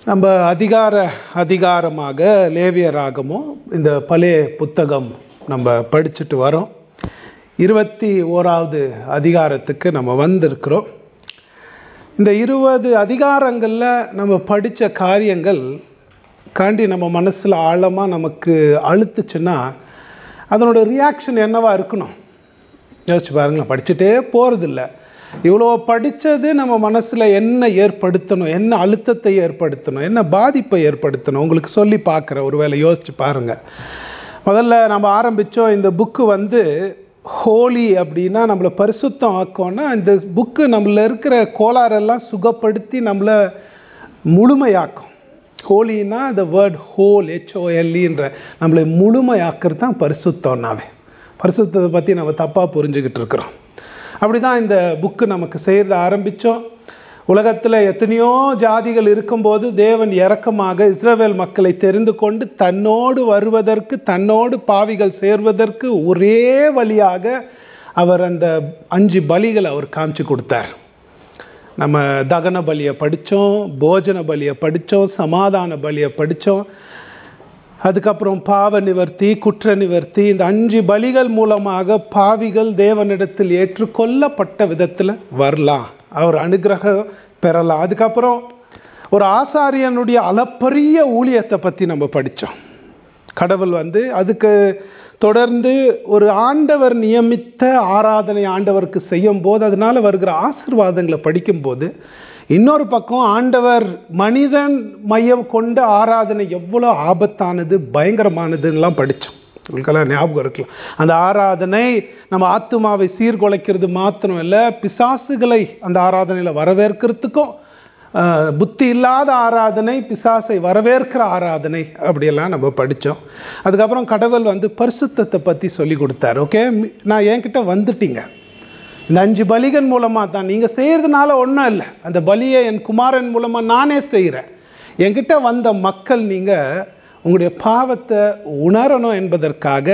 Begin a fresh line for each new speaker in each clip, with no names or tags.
நம்ம அதிகார அதிகாரமாக லேவியராகமும் இந்த பழைய புத்தகம் நம்ம படிச்சுட்டு வரோம் இருபத்தி ஓராவது அதிகாரத்துக்கு நம்ம வந்திருக்கிறோம் இந்த இருபது அதிகாரங்களில் நம்ம படித்த காரியங்கள் காண்டி நம்ம மனசில் ஆழமாக நமக்கு அழுத்துச்சுன்னா அதனோட ரியாக்ஷன் என்னவா இருக்கணும் யோசிச்சு பாருங்களேன் படிச்சுட்டே போகிறதில்ல இவ்வளோ படித்தது நம்ம மனசில் என்ன ஏற்படுத்தணும் என்ன அழுத்தத்தை ஏற்படுத்தணும் என்ன பாதிப்பை ஏற்படுத்தணும் உங்களுக்கு சொல்லி பார்க்குற ஒரு வேளை யோசிச்சு பாருங்கள் முதல்ல நம்ம ஆரம்பித்தோம் இந்த புக்கு வந்து ஹோலி அப்படின்னா நம்மளை பரிசுத்தம் ஆக்கோன்னா இந்த புக்கு நம்மள இருக்கிற கோளாறெல்லாம் சுகப்படுத்தி நம்மளை முழுமையாக்கும் ஹோலின்னா த வேர்ட் ஹோல் ஹெச்ஓஎல்இன்ற நம்மளை முழுமையாக்குறது தான் பரிசுத்தம்னாவே பரிசுத்தத்தை பற்றி நம்ம தப்பாக புரிஞ்சுக்கிட்டு இருக்கிறோம் அப்படி தான் இந்த புக்கு நமக்கு செய்கிறத ஆரம்பித்தோம் உலகத்தில் எத்தனையோ ஜாதிகள் இருக்கும்போது தேவன் இரக்கமாக இஸ்ரவேல் மக்களை தெரிந்து கொண்டு தன்னோடு வருவதற்கு தன்னோடு பாவிகள் சேர்வதற்கு ஒரே வழியாக அவர் அந்த அஞ்சு பலிகளை அவர் காமிச்சு கொடுத்தார் நம்ம தகன பலியை படித்தோம் போஜன பலியை படித்தோம் சமாதான பலியை படித்தோம் அதுக்கப்புறம் பாவ நிவர்த்தி குற்ற நிவர்த்தி இந்த அஞ்சு பலிகள் மூலமாக பாவிகள் தேவனிடத்தில் ஏற்றுக்கொள்ளப்பட்ட விதத்தில் வரலாம் அவர் அனுகிரகம் பெறலாம் அதுக்கப்புறம் ஒரு ஆசாரியனுடைய அளப்பரிய ஊழியத்தை பற்றி நம்ம படித்தோம் கடவுள் வந்து அதுக்கு தொடர்ந்து ஒரு ஆண்டவர் நியமித்த ஆராதனை ஆண்டவருக்கு செய்யும் போது அதனால் வருகிற ஆசிர்வாதங்களை படிக்கும்போது இன்னொரு பக்கம் ஆண்டவர் மனிதன் மையம் கொண்ட ஆராதனை எவ்வளோ ஆபத்தானது பயங்கரமானதுன்னெலாம் படித்தோம் உங்களுக்கெல்லாம் ஞாபகம் இருக்கலாம் அந்த ஆராதனை நம்ம ஆத்மாவை சீர்குலைக்கிறது மாத்திரம் இல்லை பிசாசுகளை அந்த ஆராதனையில் வரவேற்கிறதுக்கும் புத்தி இல்லாத ஆராதனை பிசாசை வரவேற்கிற ஆராதனை அப்படியெல்லாம் நம்ம படித்தோம் அதுக்கப்புறம் கடவுள் வந்து பரிசுத்தத்தை பற்றி சொல்லி கொடுத்தாரு ஓகே நான் என்கிட்ட வந்துட்டீங்க இந்த அஞ்சு பலிகள் மூலமாக தான் நீங்கள் செய்கிறதுனால ஒன்றும் இல்லை அந்த பலியை என் குமாரன் மூலமாக நானே செய்கிறேன் என்கிட்ட வந்த மக்கள் நீங்கள் உங்களுடைய பாவத்தை உணரணும் என்பதற்காக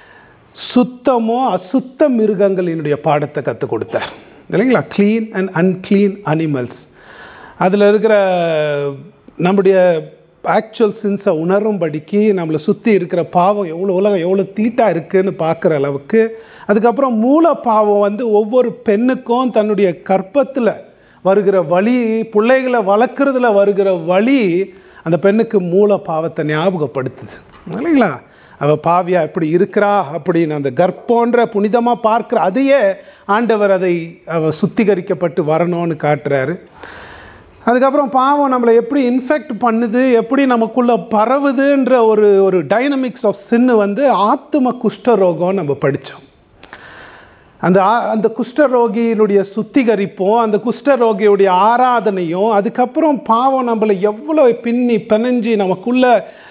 சுத்தமோ அசுத்த மிருகங்களினுடைய பாடத்தை கற்றுக் கொடுத்தார் இல்லைங்களா க்ளீன் அண்ட் அன்க்ளீன் அனிமல்ஸ் அதில் இருக்கிற நம்முடைய ஆக்சுவல் சின்ஸை உணரும்படிக்கு நம்மளை சுற்றி இருக்கிற பாவம் எவ்வளோ உலகம் எவ்வளோ தீட்டாக இருக்குதுன்னு பார்க்குற அளவுக்கு அதுக்கப்புறம் மூல பாவம் வந்து ஒவ்வொரு பெண்ணுக்கும் தன்னுடைய கற்பத்தில் வருகிற வழி பிள்ளைகளை வளர்க்குறதுல வருகிற வழி அந்த பெண்ணுக்கு மூல பாவத்தை ஞாபகப்படுத்துது இல்லைங்களா அவள் பாவியா எப்படி இருக்கிறா அப்படின்னு அந்த கர்ப்போன்ற புனிதமாக பார்க்குற அதையே ஆண்டவர் அதை அவள் சுத்திகரிக்கப்பட்டு வரணும்னு காட்டுறாரு அதுக்கப்புறம் பாவம் நம்மளை எப்படி இன்ஃபெக்ட் பண்ணுது எப்படி நமக்குள்ளே பரவுதுன்ற ஒரு ஒரு டைனமிக்ஸ் ஆஃப் சின்னு வந்து ஆத்தும குஷ்டரோகம் நம்ம படித்தோம் அந்த அந்த குஷ்டரோகியினுடைய சுத்திகரிப்பும் அந்த குஷ்டரோகியுடைய ஆராதனையும் அதுக்கப்புறம் பாவம் நம்மளை எவ்வளோ பின்னி பிணைஞ்சி நமக்குள்ள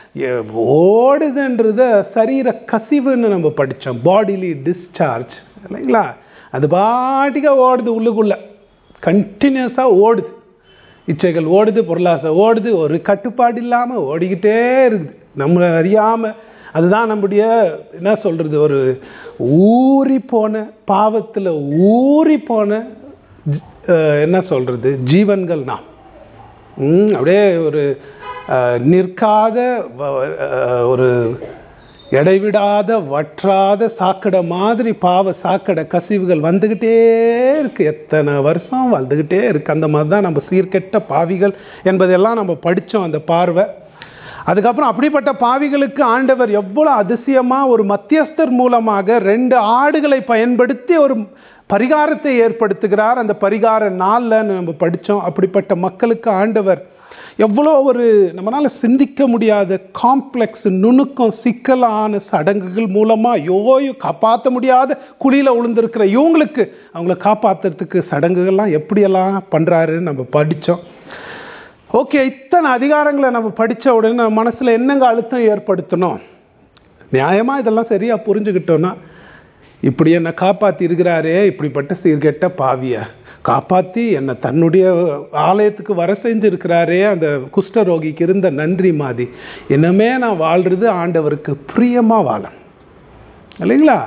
ஓடுதுன்றத சரீர கசிவுன்னு நம்ம படித்தோம் பாடிலி டிஸ்சார்ஜ் இல்லைங்களா அது பாட்டிக்க ஓடுது உள்ளுக்குள்ளே கண்டினியூஸாக ஓடுது இச்சைகள் ஓடுது பொருளாசை ஓடுது ஒரு கட்டுப்பாடு இல்லாமல் ஓடிக்கிட்டே இருக்குது நம்மளை அறியாமல் அதுதான் நம்முடைய என்ன சொல்கிறது ஒரு ஊறி போன பாவத்தில் ஊறி போன என்ன சொல்கிறது ஜீவன்கள் நாம் அப்படியே ஒரு நிற்காத ஒரு இடைவிடாத வற்றாத சாக்கடை மாதிரி பாவ சாக்கடை கசிவுகள் வந்துக்கிட்டே இருக்குது எத்தனை வருஷம் வந்துக்கிட்டே இருக்குது அந்த மாதிரி தான் நம்ம சீர்கெட்ட பாவிகள் என்பதெல்லாம் நம்ம படித்தோம் அந்த பார்வை அதுக்கப்புறம் அப்படிப்பட்ட பாவிகளுக்கு ஆண்டவர் எவ்வளோ அதிசயமாக ஒரு மத்தியஸ்தர் மூலமாக ரெண்டு ஆடுகளை பயன்படுத்தி ஒரு பரிகாரத்தை ஏற்படுத்துகிறார் அந்த பரிகார நாளில் நம்ம படித்தோம் அப்படிப்பட்ட மக்களுக்கு ஆண்டவர் எவ்வளோ ஒரு நம்மளால் சிந்திக்க முடியாத காம்ப்ளெக்ஸ் நுணுக்கம் சிக்கலான சடங்குகள் மூலமாக யோயோ காப்பாற்ற முடியாத குழியில் விழுந்திருக்கிற இவங்களுக்கு அவங்கள காப்பாற்றுறதுக்கு சடங்குகள்லாம் எப்படியெல்லாம் பண்ணுறாருன்னு நம்ம படித்தோம் ஓகே இத்தனை அதிகாரங்களை நம்ம படித்த உடனே நம்ம மனசில் என்னங்க அழுத்தம் ஏற்படுத்தணும் நியாயமாக இதெல்லாம் சரியாக புரிஞ்சுக்கிட்டோன்னா இப்படி என்னை காப்பாற்றி இருக்கிறாரே இப்படிப்பட்ட சீர்கெட்ட பாவியை காப்பாற்றி என்னை தன்னுடைய ஆலயத்துக்கு வர செஞ்சுருக்கிறாரே அந்த குஷ்டரோகிக்கு இருந்த நன்றி மாதிரி இன்னமே நான் வாழ்கிறது ஆண்டவருக்கு பிரியமாக வாழ இல்லைங்களா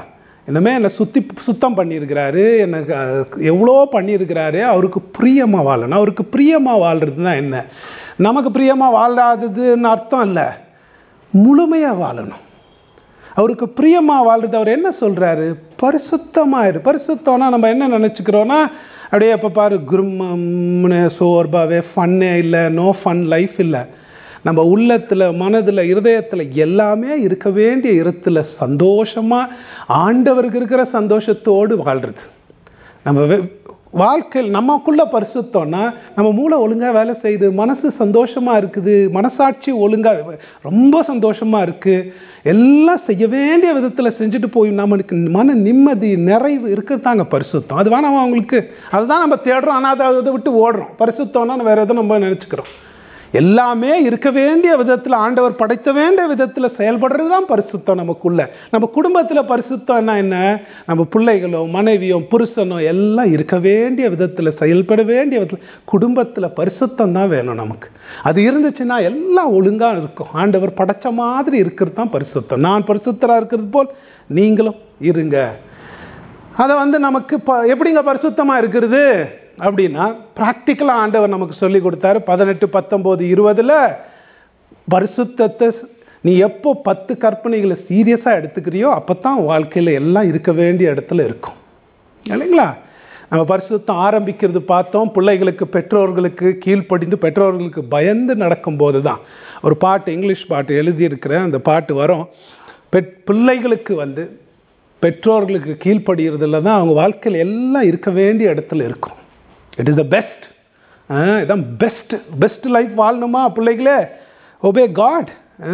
இன்னுமே என்னை சுத்தி சுத்தம் பண்ணியிருக்கிறாரு எனக்கு எவ்வளோ பண்ணியிருக்கிறாரு அவருக்கு பிரியமாக வாழணும் அவருக்கு பிரியமாக வாழ்றதுன்னா என்ன நமக்கு பிரியமாக வாழாததுன்னு அர்த்தம் இல்லை முழுமையாக வாழணும் அவருக்கு பிரியமாக வாழ்றது அவர் என்ன சொல்கிறாரு பரிசுத்தமாயிரு பரிசுத்தம்னா நம்ம என்ன நினச்சிக்கிறோன்னா அப்படியே எப்போ பாரு குருமம்னு சோர்பாவே ஃபன்னே இல்லை நோ ஃபன் லைஃப் இல்லை நம்ம உள்ளத்தில் மனதில் இருதயத்தில் எல்லாமே இருக்க வேண்டிய இடத்துல சந்தோஷமாக ஆண்டவருக்கு இருக்கிற சந்தோஷத்தோடு வாழ்கிறது நம்ம வெ- வாழ்க்கையில் நமக்குள்ள பரிசுத்தம்னா நம்ம மூளை ஒழுங்காக வேலை செய்யுது மனசு சந்தோஷமாக இருக்குது மனசாட்சி ஒழுங்காக ரொம்ப சந்தோஷமாக இருக்குது எல்லாம் செய்ய வேண்டிய விதத்தில் செஞ்சுட்டு போய் நமக்கு மன நிம்மதி நிறைவு இருக்கிறது தாங்க பரிசுத்தம் அது வேணாம் அவங்களுக்கு அதுதான் நம்ம தேடுறோம் ஆனால் அதை அதை விட்டு ஓடுறோம் பரிசுத்தம்னா வேறு எதுவும் நம்ம நினச்சிக்கிறோம் எல்லாமே இருக்க வேண்டிய விதத்தில் ஆண்டவர் படைத்த வேண்டிய விதத்தில் செயல்படுறது தான் பரிசுத்தம் நமக்குள்ள நம்ம குடும்பத்தில் பரிசுத்தம்னா என்ன நம்ம பிள்ளைகளோ மனைவியோ புருஷனோ எல்லாம் இருக்க வேண்டிய விதத்தில் செயல்பட வேண்டிய விதத்தில் குடும்பத்தில் பரிசுத்தம் தான் வேணும் நமக்கு அது இருந்துச்சுன்னா எல்லாம் ஒழுங்காக இருக்கும் ஆண்டவர் படைச்ச மாதிரி இருக்கிறது தான் பரிசுத்தம் நான் பரிசுத்தராக இருக்கிறது போல் நீங்களும் இருங்க அதை வந்து நமக்கு ப எப்படிங்க பரிசுத்தமாக இருக்கிறது அப்படின்னா ப்ராக்டிக்கலாக ஆண்டவர் நமக்கு சொல்லி கொடுத்தாரு பதினெட்டு பத்தொம்போது இருபதில் பரிசுத்தத்தை ஸ்- நீ எப்போ பத்து கற்பனைகளை சீரியஸாக எடுத்துக்கிறியோ அப்போ தான் வாழ்க்கையில் எல்லாம் இருக்க வேண்டிய இடத்துல இருக்கும் இல்லைங்களா நம்ம பரிசுத்தம் ஆரம்பிக்கிறது பார்த்தோம் பிள்ளைகளுக்கு பெற்றோர்களுக்கு கீழ்ப்படிந்து பெற்றோர்களுக்கு பயந்து நடக்கும்போது தான் ஒரு பாட்டு இங்கிலீஷ் பாட்டு எழுதியிருக்கிறேன் அந்த பாட்டு வரும் பெட் பிள்ளைகளுக்கு வந்து பெற்றோர்களுக்கு கீழ்ப்படுகிறதுல தான் அவங்க வாழ்க்கையில் எல்லாம் இருக்க வேண்டிய இடத்துல இருக்கும் இட் இஸ் த பெஸ்ட் இதான் பெஸ்ட் பெஸ்ட் லைஃப் வாழணுமா பிள்ளைகளே ஒபே காட்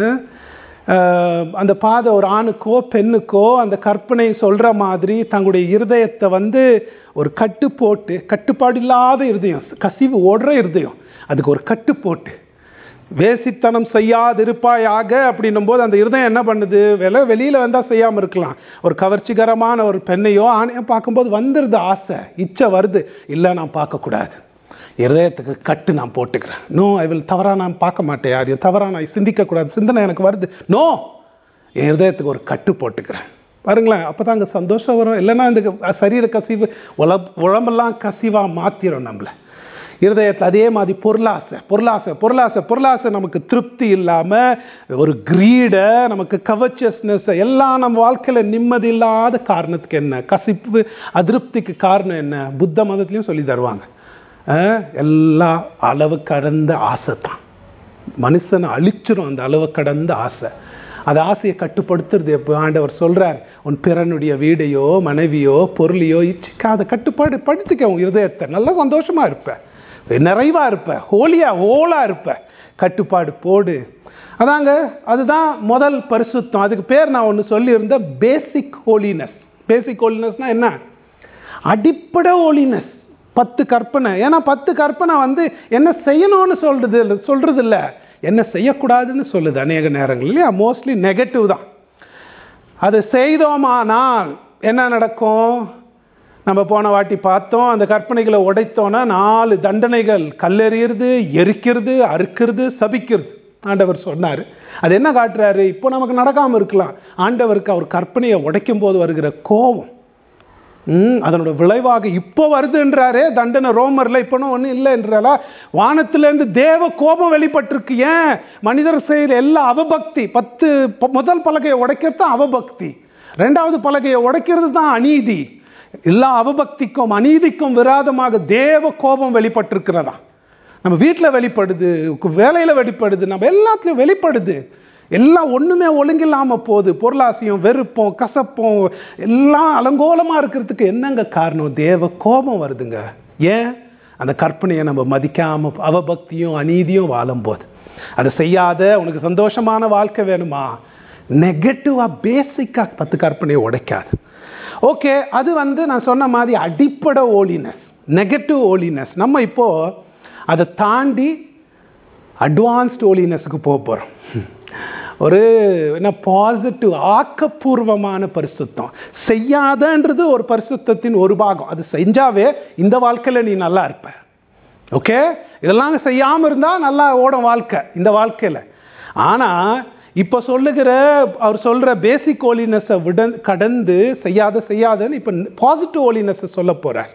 அந்த பாதை ஒரு ஆணுக்கோ பெண்ணுக்கோ அந்த கற்பனை சொல்கிற மாதிரி தங்களுடைய இருதயத்தை வந்து ஒரு கட்டு போட்டு கட்டுப்பாடு இல்லாத இருதயம் கசிவு ஓடுற இருதயம் அதுக்கு ஒரு கட்டு போட்டு வேசித்தனம் செய்யாதிருப்பாயாக அப்படின்னும் போது அந்த இருதயம் என்ன பண்ணுது வெளி வெளியில் வந்தால் செய்யாமல் இருக்கலாம் ஒரு கவர்ச்சிகரமான ஒரு பெண்ணையோ ஆணையோ பார்க்கும்போது வந்துடுது ஆசை இச்சை வருது இல்லை நான் பார்க்கக்கூடாது இருதயத்துக்கு கட்டு நான் போட்டுக்கிறேன் நோ ஐ வில் தவறாக நான் பார்க்க மாட்டேன் யாரையும் தவறாக நான் சிந்திக்கக்கூடாது சிந்தனை எனக்கு வருது நோ என் இருதயத்துக்கு ஒரு கட்டு போட்டுக்கிறேன் பாருங்களேன் அப்போ தான் அங்கே சந்தோஷம் வரும் இல்லைன்னா இந்த சரீர கசிவு உல உடம்பெல்லாம் கசிவாக மாற்றிடும் நம்மளை இருதயத்தில் அதே மாதிரி பொருளாசை பொருளாசை பொருளாசை பொருளாசை நமக்கு திருப்தி இல்லாமல் ஒரு கிரீடை நமக்கு கவச்சஸ்னஸ் எல்லாம் நம்ம வாழ்க்கையில் நிம்மதி இல்லாத காரணத்துக்கு என்ன கசிப்பு அதிருப்திக்கு காரணம் என்ன புத்த மதத்துலேயும் சொல்லி தருவாங்க அஹ், எல்லாம் அளவு கடந்த ஆசை தான் மனுஷனை அழிச்சிரும் அந்த அளவு கடந்த ஆசை அந்த ஆசையை கட்டுப்படுத்துறது எப்போ ஆண்டவர் சொல்றார் உன் பிறனுடைய வீடையோ மனைவியோ பொருளையோ இச்சிக்காத கட்டுப்பாடு படுத்திக்க உன் இருதயத்தை நல்லா சந்தோஷமா இருப்ப நிறைவா இருப்ப ஹோலியா ஹோலா இருப்ப கட்டுப்பாடு போடு அதாங்க அதுதான் முதல் பரிசுத்தம் அதுக்கு பேர் நான் ஒன்று சொல்லியிருந்தேன் பேசிக் ஹோலினஸ் பேசிக் ஹோலினஸ்னா என்ன அடிப்படை ஹோலினஸ் பத்து கற்பனை ஏன்னா பத்து கற்பனை வந்து என்ன செய்யணும்னு சொல்றது இல்ல சொல்றது இல்ல என்ன செய்யக்கூடாதுன்னு சொல்லுது அநேக நேரங்கள் இல்லையா மோஸ்ட்லி நெகட்டிவ் தான் அது செய்தோமானால் என்ன நடக்கும் நம்ம போன வாட்டி பார்த்தோம் அந்த கற்பனைகளை உடைத்தோன்னா நாலு தண்டனைகள் கல்லெறியறது எரிக்கிறது அறுக்கிறது சபிக்கிறது ஆண்டவர் சொன்னார் அது என்ன காட்டுறாரு இப்போ நமக்கு நடக்காமல் இருக்கலாம் ஆண்டவருக்கு அவர் கற்பனையை உடைக்கும் போது வருகிற கோபம் ம் அதனோட விளைவாக இப்போ வருதுன்றாரே தண்டனை ரோமரில் இப்போனும் ஒன்றும் இல்லைன்றாலா வானத்திலேருந்து தேவ கோபம் வெளிப்பட்டிருக்கு ஏன் மனிதர் செய்கிற எல்லா அவபக்தி பத்து ப- முதல் பலகையை உடைக்கிறது தான் அவபக்தி ரெண்டாவது பலகையை உடைக்கிறது தான் அநீதி எல்லா அவபக்திக்கும் அநீதிக்கும் விரோதமாக தேவ கோபம் வெளிப்பட்டிருக்கிறதா நம்ம வீட்டில் வெளிப்படுது வேலையில் வெளிப்படுது நம்ம எல்லாத்துலேயும் வெளிப்படுது எல்லாம் ஒன்றுமே ஒழுங்கில்லாமல் போகுது பொருளாசையும் வெறுப்போம் கசப்போம் எல்லாம் அலங்கோலமாக இருக்கிறதுக்கு என்னங்க காரணம் தேவ கோபம் வருதுங்க ஏன் அந்த கற்பனையை நம்ம மதிக்காமல் அவபக்தியும் அநீதியும் வாழும்போது அதை செய்யாத உனக்கு சந்தோஷமான வாழ்க்கை வேணுமா நெகட்டிவாக பேசிக்காக பத்து கற்பனையை உடைக்காது ஓகே அது வந்து நான் சொன்ன மாதிரி அடிப்படை ஓலினஸ் நெகட்டிவ் ஓலினஸ் நம்ம இப்போது அதை தாண்டி அட்வான்ஸ்ட் ஓலினஸுக்கு போக போகிறோம் ஒரு என்ன பாசிட்டிவ் ஆக்கப்பூர்வமான பரிசுத்தம் செய்யாதன்றது ஒரு பரிசுத்தத்தின் ஒரு பாகம் அது செஞ்சாவே இந்த வாழ்க்கையில் நீ நல்லா இருப்ப ஓகே இதெல்லாம் செய்யாமல் இருந்தால் நல்லா ஓடும் வாழ்க்கை இந்த வாழ்க்கையில் ஆனால் இப்போ சொல்லுகிற அவர் சொல்கிற பேசிக் ஹோலினஸை விட கடந்து செய்யாத செய்யாதன்னு இப்போ பாசிட்டிவ் ஹோலினஸை சொல்ல போகிறார்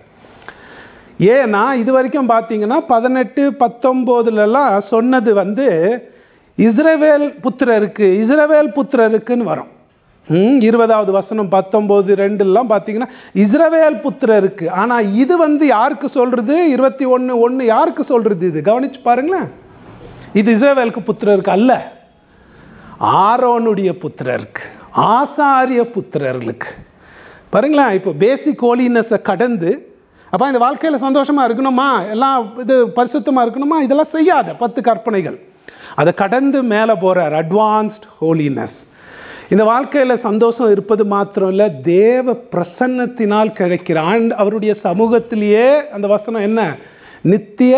ஏன்னா இது வரைக்கும் பார்த்தீங்கன்னா பதினெட்டு பத்தொம்போதுலலாம் சொன்னது வந்து இஸ்ரவேல் புத்திரருக்கு இஸ்ரவேல் புத்திரருக்குன்னு வரும் ம், இருபதாவது வசனம் பத்தொம்போது ரெண்டுலாம் பார்த்தீங்கன்னா இஸ்ரவேல் புத்திரருக்கு ஆனால் இது வந்து யாருக்கு சொல்கிறது இருபத்தி ஒன்று ஒன்று யாருக்கு சொல்கிறது இது கவனிச்சு பாருங்களேன் இது இஸ்ரவேலுக்கு புத்திரருக்கு அல்ல ஆரோனுடைய புத்திரருக்கு ஆசாரிய புத்திரர்களுக்கு பாருங்களேன் இப்போ பேசிக் ஹோலினஸை கடந்து அப்போ இந்த வாழ்க்கையில் சந்தோஷமாக இருக்கணுமா எல்லாம் இது பரிசுத்தமாக இருக்கணுமா இதெல்லாம் செய்யாத பத்து கற்பனைகள் அதை கடந்து மேலே போகிறார் அட்வான்ஸ்ட் ஹோலினஸ் இந்த வாழ்க்கையில் சந்தோஷம் இருப்பது மாத்திரம் இல்லை தேவ பிரசன்னத்தினால் கிடைக்கிற ஆண்டு அவருடைய சமூகத்திலேயே அந்த வசனம் என்ன நித்திய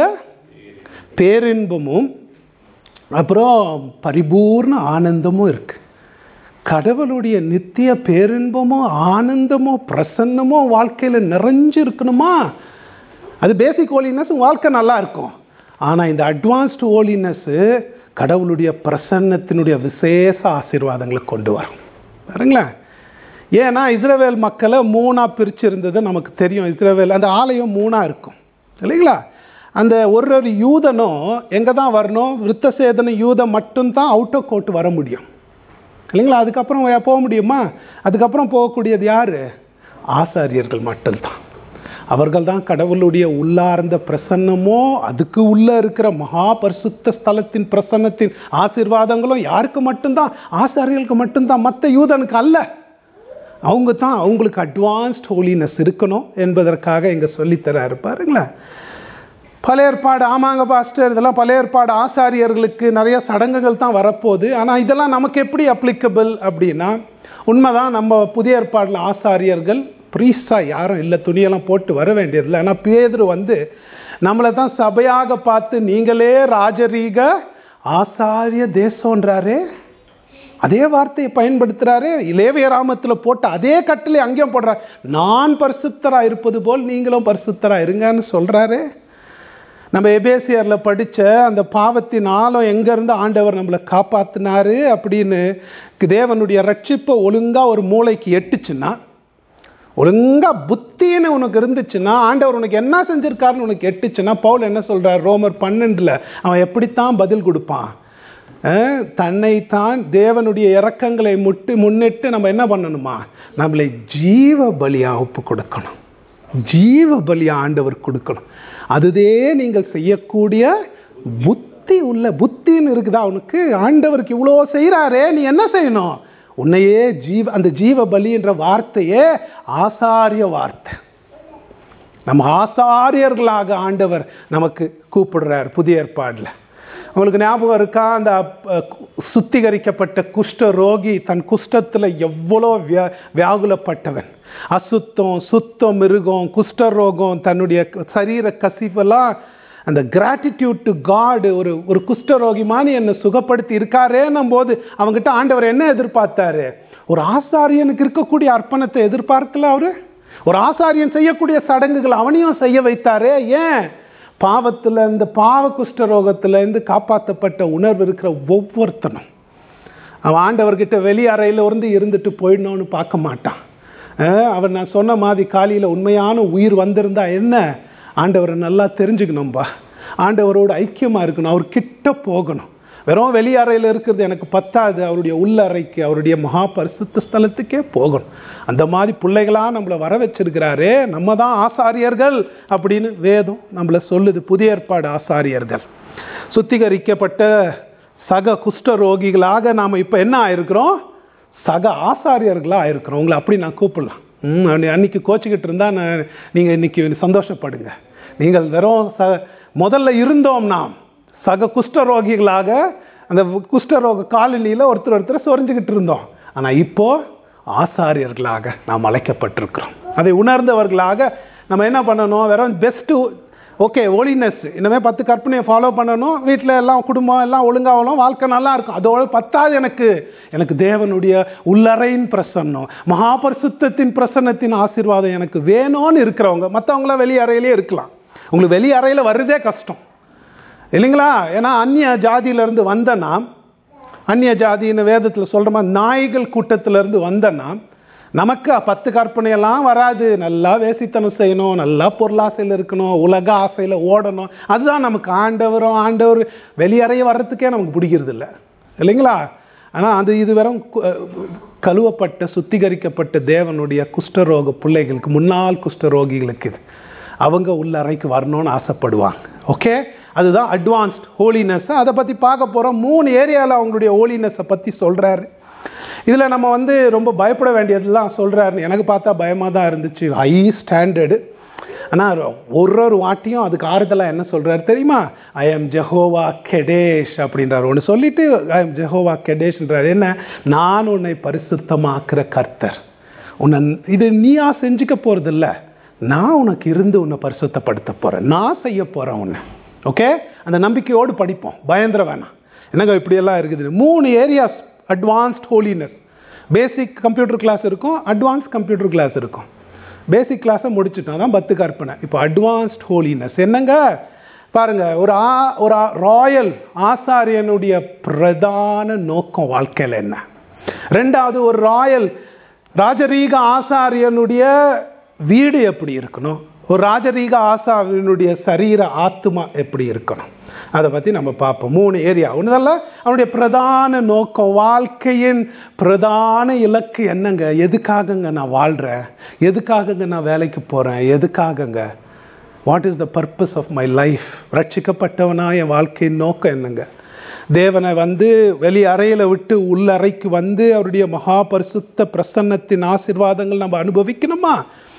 பேரின்பமும் அப்புறம் பரிபூர்ண ஆனந்தமும் இருக்கு கடவுளுடைய நித்திய பேரின்பமோ ஆனந்தமோ பிரசன்னமோ வாழ்க்கையில் நிறைஞ்சு இருக்கணுமா அது பேசிக் ஹோலினஸ் வாழ்க்கை நல்லா இருக்கும் ஆனால் இந்த அட்வான்ஸ்டு ஹோலினஸ்ஸு கடவுளுடைய பிரசன்னத்தினுடைய விசேஷ ஆசீர்வாதங்களை கொண்டு வரும் பாருங்களேன் ஏன்னா இஸ்ரவேல் மக்களை மூணாக பிரிச்சிருந்தது நமக்கு தெரியும் இஸ்ரவேல் அந்த ஆலயம் மூணாக இருக்கும் இல்லைங்களா அந்த ஒரு ஒரு யூதனும் எங்கே தான் வரணும் விருத்தசேதன யூதம் மட்டும்தான் அவுட் ஆஃப் கோர்ட் வர முடியும் இல்லைங்களா அதுக்கப்புறம் வே- போக முடியுமா அதுக்கப்புறம் போகக்கூடியது யார் ஆசாரியர்கள் மட்டும்தான் அவர்கள் தான் கடவுளுடைய உள்ளார்ந்த பிரசன்னமோ அதுக்கு உள்ளே இருக்கிற மகா பரிசுத்த ஸ்தலத்தின் பிரசன்னத்தின் ஆசீர்வாதங்களும் யாருக்கு மட்டும்தான் ஆசாரியர்களுக்கு மட்டும்தான் மற்ற யூதனுக்கு அல்ல அவங்க தான் அவங்களுக்கு அட்வான்ஸ்ட் ஹோலினஸ் இருக்கணும் என்பதற்காக இங்கே சொல்லித்தராரு பாருங்களேன் பழைய ஏற்பாடு ஆமாங்க பாஸ்டர் இதெல்லாம் பழைய ஏற்பாடு ஆசாரியர்களுக்கு நிறைய சடங்குகள் தான் வரப்போகுது ஆனால் இதெல்லாம் நமக்கு எப்படி அப்ளிகபிள் அப்படின்னா உண்மைதான் நம்ம புதிய ஏற்பாடில் ஆசாரியர்கள் ப்ரீஸ்டாக யாரும் இல்லை துணியெல்லாம் போட்டு வர வேண்டியதில்லை ஆனால் பேதுரு வந்து நம்மளை தான் சபையாக பார்த்து நீங்களே ராஜரீக ஆசாரிய தேசம்ன்றாரே அதே வார்த்தையை பயன்படுத்துகிறாரு இலேவிய ராமத்தில் போட்ட அதே கட்டளை அங்கேயும் போடுறார் நான் பரிசுத்தராக இருப்பது போல் நீங்களும் பரிசுத்தராக இருங்கன்னு சொல்கிறாரு நம்ம எபேசியரில் படித்த அந்த பாவத்தின் ஆழம் எங்கேருந்து ஆண்டவர் நம்மளை காப்பாற்றினாரு அப்படின்னு தேவனுடைய ரட்சிப்பை ஒழுங்காக ஒரு மூளைக்கு எட்டுச்சுன்னா ஒழுங்காக புத்தின்னு உனக்கு இருந்துச்சுன்னா ஆண்டவர் உனக்கு என்ன செஞ்சிருக்காருன்னு உனக்கு எட்டுச்சுன்னா பவுல் என்ன சொல்கிறார் ரோமர் பன்னெண்டில் அவன் எப்படித்தான் பதில் கொடுப்பான் அஹ், தன்னைத்தான் தேவனுடைய இரக்கங்களை முட்டு முன்னிட்டு நம்ம என்ன பண்ணணுமா நம்மளை ஜீவ பலியாக ஒப்பு கொடுக்கணும் ஜீவ பலியா ஆண்டவர் கொடுக்கணும் அதுதே நீங்கள் செய்யக்கூடிய புத்தி உள்ள புத்தின்னு இருக்குதா அவனுக்கு ஆண்டவருக்கு இவ்வளோ செய்கிறாரே நீ என்ன செய்யணும் உன்னையே ஜீவ அந்த ஜீவ பலின்ற வார்த்தையே ஆசாரிய வார்த்தை நம்ம ஆசாரியர்களாக ஆண்டவர் நமக்கு கூப்பிடுறார் புதிய ஏற்பாடில் உங்களுக்கு ஞாபகம் இருக்கா அந்த அஹ், சுத்திகரிக்கப்பட்ட குஷ்ட ரோகி தன் குஷ்டத்தில் எவ்வளோ வியா வியாகுலப்பட்டவன் அசுத்தம் சுத்தம் மிருகம் குஷ்டரோகம் தன்னுடைய சரீர கசிவெல்லாம் அந்த கிராட்டிடியூட் டு காடு ஒரு ஒரு குஷ்டரோகி மாதிரி என்னை சுகப்படுத்தி இருக்காரேன்னும் போது அவங்ககிட்ட ஆண்டவர் என்ன எதிர்பார்த்தாரு ஒரு ஆசாரியனுக்கு இருக்கக்கூடிய அர்ப்பணத்தை எதிர்பார்க்கல அவரு ஒரு ஆசாரியன் செய்யக்கூடிய சடங்குகள் அவனையும் செய்ய வைத்தாரே ஏன் பாவத்தில் இந்த பாவ குஷ்டரோகத்திலேருந்து காப்பாற்றப்பட்ட உணர்வு இருக்கிற ஒவ்வொருத்தனும் அவன் ஆண்டவர்கிட்ட வெளி அறையில் இருந்து இருந்துட்டு போயிடணும்னு பார்க்க மாட்டான் அஹ் அவர் நான் சொன்ன மாதிரி காலையில் உண்மையான உயிர் வந்திருந்தா என்ன ஆண்டவரை நல்லா தெரிஞ்சுக்கணும்பா ஆண்டவரோட ஐக்கியமாக இருக்கணும் அவர் கிட்ட போகணும் வெறும் வெளி அறையில் இருக்கிறது எனக்கு பத்தாது அவருடைய உள்ள அறைக்கு அவருடைய மகா பரிசுத்த ஸ்தலத்துக்கே போகணும் அந்த மாதிரி பிள்ளைகளாக நம்மளை வர வச்சிருக்கிறாரே நம்ம தான் ஆசாரியர்கள் அப்படின்னு வேதம் நம்மளை சொல்லுது புதிய ஏற்பாடு ஆசாரியர்கள் சுத்திகரிக்கப்பட்ட சக குஷ்டரோகிகளாக நாம் இப்போ என்ன ஆயிருக்கிறோம் சக ஆசாரியர்களாக ஆயிருக்கிறோம் உங்களை அப்படி நான் கூப்பிடலாம் ம் அன்னை- அன்னைக்கு கோச்சிக்கிட்டு இருந்தால் நான் நீங்கள் இன்னைக்கு சந்தோஷப்படுங்க நீங்கள் வெறும் ச முதல்ல இருந்தோம் நாம் சக குஷ்டரோகிகளாக அந்த குஷ்டரோக காலனியில் ஒருத்தர் ஒருத்தர் சொரிஞ்சுக்கிட்டு இருந்தோம் ஆனால் இப்போ ஆசாரியர்களாக நாம் அழைக்கப்பட்டிருக்கிறோம் அதை உணர்ந்தவர்களாக நம்ம என்ன பண்ணணும் வெறும் பெஸ்ட்டு ஓகே ஒலினஸ் இனிமேல் பத்து கற்பனையை ஃபாலோ பண்ணணும் வீட்டில் எல்லாம் குடும்பம் எல்லாம் ஒழுங்காகணும் வாழ்க்கை நல்லா இருக்கும் அதோட பத்தாது எனக்கு எனக்கு தேவனுடைய உள்ளறையின் பிரசன்னம் மகாபரிசுத்தத்தின் பிரசன்னத்தின் ஆசீர்வாதம் எனக்கு வேணும்னு இருக்கிறவங்க மற்றவங்களாம் வெளி அறையிலே இருக்கலாம் உங்களுக்கு வெளி அறையில் வர்றதே கஷ்டம் இல்லைங்களா ஏன்னா அந்நிய ஜாதியிலேருந்து வந்த நாம் அந்நிய ஜாதின்னு வேதத்தில் சொல்கிற மாதிரி நாய்கள் கூட்டத்திலேருந்து வந்தேன்னா நமக்கு பத்து கற்பனையெல்லாம் வராது நல்லா வேசித்தனம் செய்யணும் நல்லா பொருளாசையில் இருக்கணும் உலக ஆசையில் ஓடணும் அதுதான் நமக்கு ஆண்டவரும் ஆண்டவர் வெளியறைய வர்றதுக்கே நமக்கு பிடிக்கிறது இல்லை இல்லைங்களா ஆனால் அது இது வெறும் கு- கழுவப்பட்ட சுத்திகரிக்கப்பட்ட தேவனுடைய குஷ்டரோக பிள்ளைகளுக்கு முன்னாள் குஷ்டரோகிகளுக்கு இது அவங்க உள்ள அறைக்கு வரணும்னு ஆசைப்படுவாங்க ஓகே அதுதான் அட்வான்ஸ்ட் ஹோலினஸ் அதை பற்றி பார்க்க போகிறோம் மூணு ஏரியாவில் அவங்களுடைய ஹோலினஸை பற்றி சொல்கிறாரு இதில் நம்ம வந்து ரொம்ப பயப்பட வேண்டியதெல்லாம் சொல்கிறாரு எனக்கு பார்த்தா பயமாக தான் இருந்துச்சு ஹை ஸ்டாண்டர்டு ஆனால் ஒரு ஒரு வாட்டியும் அதுக்கு ஆறுதலாக என்ன சொல்கிறாரு தெரியுமா ஐ எம் ஜெஹோவா கெடேஷ் அப்படின்றார் ஒன்று சொல்லிட்டு ஐ எம் ஜெஹோவா கெடேஷ்ன்றார் என்ன நான் உன்னை பரிசுத்தமாக்குற கர்த்தர் உன்னை இது நீயா செஞ்சுக்க போகிறதில்ல நான் உனக்கு இருந்து உன்னை பரிசுத்தப்படுத்த போகிறேன் நான் செய்ய போகிறேன் உன்னை ஓகே அந்த நம்பிக்கையோடு படிப்போம் பயந்துர வேணாம் என்னங்க இப்படியெல்லாம் இருக்குது மூணு areas advanced holiness basic computer class இருக்கும் அட்வான்ஸ் கம்ப்யூட்டர் கிளாஸ் இருக்கும் பேசிக் கிளாஸை முடிச்சுட்டோம் தான் பத்து கற்பனை இப்போ அட்வான்ஸ்ட் ஹோலினஸ் என்னங்க பாருங்க ஒரு ஆ ஒரு ராயல் ஆசாரியனுடைய பிரதான நோக்கம் வாழ்க்கையில் என்ன ரெண்டாவது ஒரு ராயல் ராஜரீக ஆசாரியனுடைய வீடு எப்படி இருக்கணும் ஒரு ராஜரீக ஆசாரியனுடைய சரீர ஆத்மா எப்படி இருக்கணும் அதை பற்றி நம்ம பார்ப்போம் மூணு ஏரியா ஒன்றுதல்ல அவனுடைய பிரதான நோக்கம் வாழ்க்கையின் பிரதான இலக்கு என்னங்க எதுக்காகங்க நான் வாழ்கிறேன் எதுக்காகங்க நான் வேலைக்கு போகிறேன் எதுக்காகங்க what is the purpose of my life ரட்சிக்கப்பட்டவனா என் வாழ்க்கையின் நோக்கம் என்னங்க தேவனை வந்து வெளி அறையில் விட்டு உள்ள அறைக்கு வந்து அவருடைய மகா பரிசுத்த பிரசன்னத்தின் ஆசீர்வாதங்கள் நம்ம அனுபவிக்கணுமா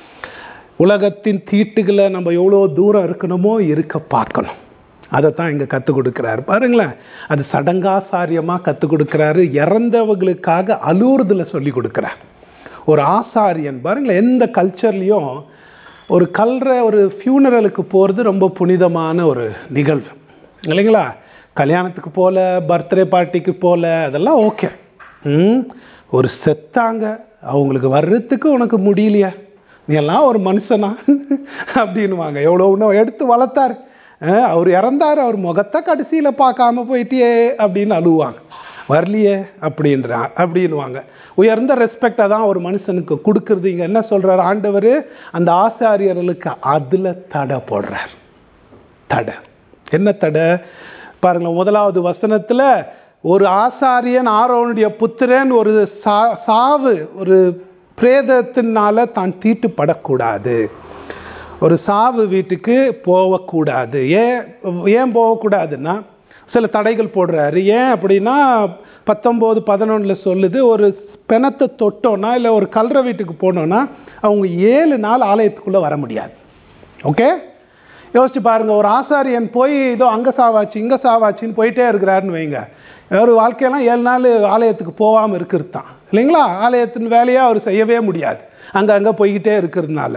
உலகத்தின் தீட்டுகளை நம்ம எவ்வளோ தூரம் இருக்கணுமோ இருக்க பார்க்கணும் அதை தான் இங்கே கற்றுக் கொடுக்குறாரு பாருங்களேன் அது சடங்காசாரியமாக கற்றுக் கொடுக்குறாரு இறந்தவங்களுக்காக அலூர்தில் சொல்லி கொடுக்குறார் ஒரு ஆசாரியன் பாருங்களேன் எந்த கல்ச்சர்லேயும் ஒரு கல்ற ஒரு ஃபியூனரலுக்கு போகிறது ரொம்ப புனிதமான ஒரு நிகழ்வு இல்லைங்களா கல்யாணத்துக்கு போல பர்த்டே பார்ட்டிக்கு போல அதெல்லாம் ஓகே ம் ஒரு செத்தாங்க அவங்களுக்கு வர்றதுக்கு உனக்கு முடியலையா நீ எல்லாம் ஒரு மனுஷனா அப்படின்னுவாங்க எவ்வளோ இன்னும் எடுத்து வளர்த்தாரு அஹ் அவர் இறந்தார் அவர் முகத்தை கடைசியில் பார்க்காம போயிட்டியே அப்படின்னு அழுவாங்க வரலையே அப்படின்றா அப்படின்வாங்க உயர்ந்த ரெஸ்பெக்டை தான் ஒரு மனுஷனுக்கு கொடுக்கறது இங்கே என்ன சொல்கிறார் ஆண்டவர் அந்த ஆசாரியர்களுக்கு அதில் தடை போடுறார் தடை என்ன தடை பாருங்களேன் முதலாவது வசனத்தில் ஒரு ஆசாரியன் ஆரோனுடைய புத்திரன் ஒரு சா சாவு ஒரு பிரேதத்தினால தான் தீட்டுப்படக்கூடாது ஒரு சாவு வீட்டுக்கு போகக்கூடாது ஏன் ஏன் போகக்கூடாதுன்னா சில தடைகள் போடுறாரு ஏன் அப்படின்னா பத்தொம்போது பதினொன்றில் சொல்லுது ஒரு பிணத்தை தொட்டோன்னா இல்லை ஒரு கல்ற வீட்டுக்கு போனோன்னா அவங்க ஏழு நாள் ஆலயத்துக்குள்ளே வர முடியாது ஓகே யோசிச்சு பாருங்க ஒரு ஆசாரியன் போய் இதோ அங்கே சாவாச்சு இங்கே சாவாச்சின்னு போயிட்டே இருக்கிறாருன்னு வைங்க ஒரு வாழ்க்கையெல்லாம் ஏழு நாள் ஆலயத்துக்கு போகாமல் இருக்கிறது தான் இல்லைங்களா ஆலயத்தின் வேலையாக அவர் செய்யவே முடியாது அங்கே அங்கே போய்கிட்டே இருக்கிறதுனால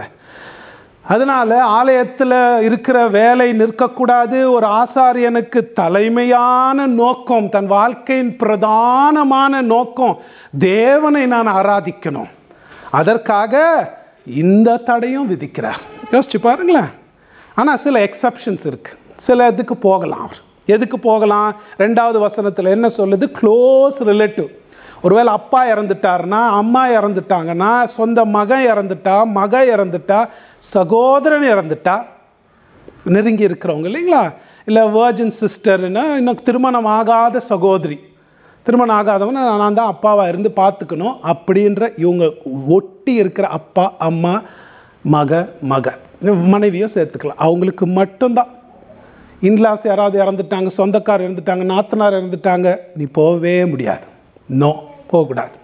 அதனால ஆலயத்தில் இருக்கிற வேலை நிற்கக்கூடாது ஒரு ஆசாரியனுக்கு தலைமையான நோக்கம் தன் வாழ்க்கையின் பிரதானமான நோக்கம் தேவனை நான் ஆராதிக்கணும் அதற்காக இந்த தடையும் விதிக்கிறார் யோசிச்சு பாருங்களேன் ஆனால் சில எக்ஸப்ஷன்ஸ் இருக்கு சில இதுக்கு போகலாம் அவர் எதுக்கு போகலாம் ரெண்டாவது வசனத்தில் என்ன சொல்லுது க்ளோஸ் ரிலேட்டிவ் ஒருவேளை அப்பா இறந்துட்டாருன்னா அம்மா இறந்துட்டாங்கன்னா சொந்த மகன் இறந்துட்டா மக இறந்துட்டா சகோதரன் இறந்துட்டா நெருங்கி இருக்கிறவங்க இல்லைங்களா இல்லை வேர்ஜின் சிஸ்டர்னா இன்னும் திருமணம் ஆகாத சகோதரி திருமணம் ஆகாதவங்க நான் தான் அப்பாவாக இருந்து பார்த்துக்கணும் அப்படின்ற இவங்க ஒட்டி இருக்கிற அப்பா அம்மா மக மக மனைவியும் சேர்த்துக்கலாம் அவங்களுக்கு மட்டும்தான் இன்லாஸ் யாராவது இறந்துட்டாங்க சொந்தக்கார் இறந்துட்டாங்க நாத்தனார் இறந்துட்டாங்க நீ போகவே முடியாது நோ போகக்கூடாது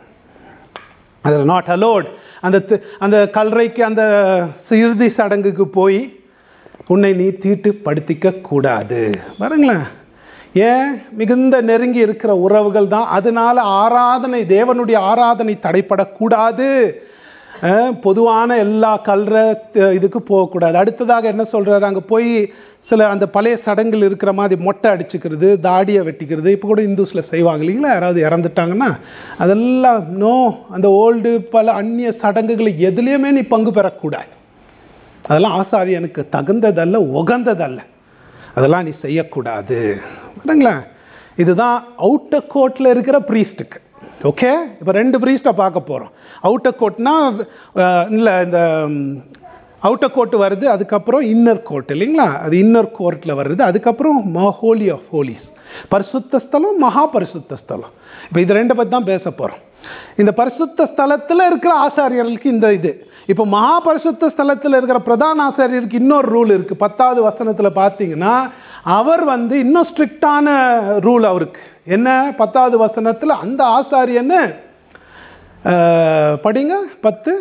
அதில் நாட் அலோட் அந்த தி- அந்த கல்றைக்கு அந்த இறுதி சடங்குக்கு போய் உன்னை நீ தீட்டு படுத்திக்க கூடாது பாருங்களேன் ஏன் மிகுந்த நெருங்கி இருக்கிற உறவுகள் தான் அதனால ஆராதனை தேவனுடைய ஆராதனை தடைப்படக்கூடாது அஹ், பொதுவான எல்லா கல்ற த- இதுக்கு போகக்கூடாது அடுத்ததாக என்ன சொல்றாரு அங்கே போய் சில அந்த பழைய சடங்குகள் இருக்கிற மாதிரி மொட்டை அடிச்சுக்கிறது தாடியை வெட்டிக்கிறது இப்போ கூட இந்துஸில் செய்வாங்க இல்லைங்களா யாராவது இறந்துட்டாங்கன்னா அதெல்லாம் நோ அந்த ஓல்டு பல அந்நிய சடங்குகளை எதுலேயுமே நீ பங்கு பெறக்கூடாது அதெல்லாம் ஆசாரியனுக்கு தகுந்ததல்ல உகந்ததல்ல அதெல்லாம் நீ செய்யக்கூடாது பாருங்களேன் இதுதான் அவுட்டர் கோர்ட்டில் இருக்கிற ப்ரீஸ்ட்டுக்கு ஓகே இப்போ ரெண்டு ப்ரீஸ்ட்டை பார்க்க போகிறோம் அவுட்டர் கோர்ட்னா இல்லை இந்த அவுட்டர் கோர்ட் வருது அதுக்கப்புறம் இன்னர் கோர்ட் இல்லைங்களா அது இன்னர் கோர்ட்டில் வருது அதுக்கப்புறம் ஹோலி ஆஃப் ஹோலிஸ் பரிசுத்த ஸ்தலம் மகா பரிசுத்த ஸ்தலம் இப்போ இது ரெண்டை பற்றி தான் பேச போகிறோம் இந்த பரிசுத்த ஸ்தலத்தில் இருக்கிற ஆசாரியர்களுக்கு இந்த இது இப்போ மகா பரிசுத்த ஸ்தலத்தில் இருக்கிற பிரதான ஆசாரியருக்கு இன்னொரு ரூல் இருக்குது பத்தாவது வசனத்தில் பார்த்தீங்கன்னா அவர் வந்து இன்னும் ஸ்ட்ரிக்டான ரூல் அவருக்கு என்ன பத்தாவது வசனத்தில் அந்த ஆசாரியன்னு அஹ், படிங்க பத்து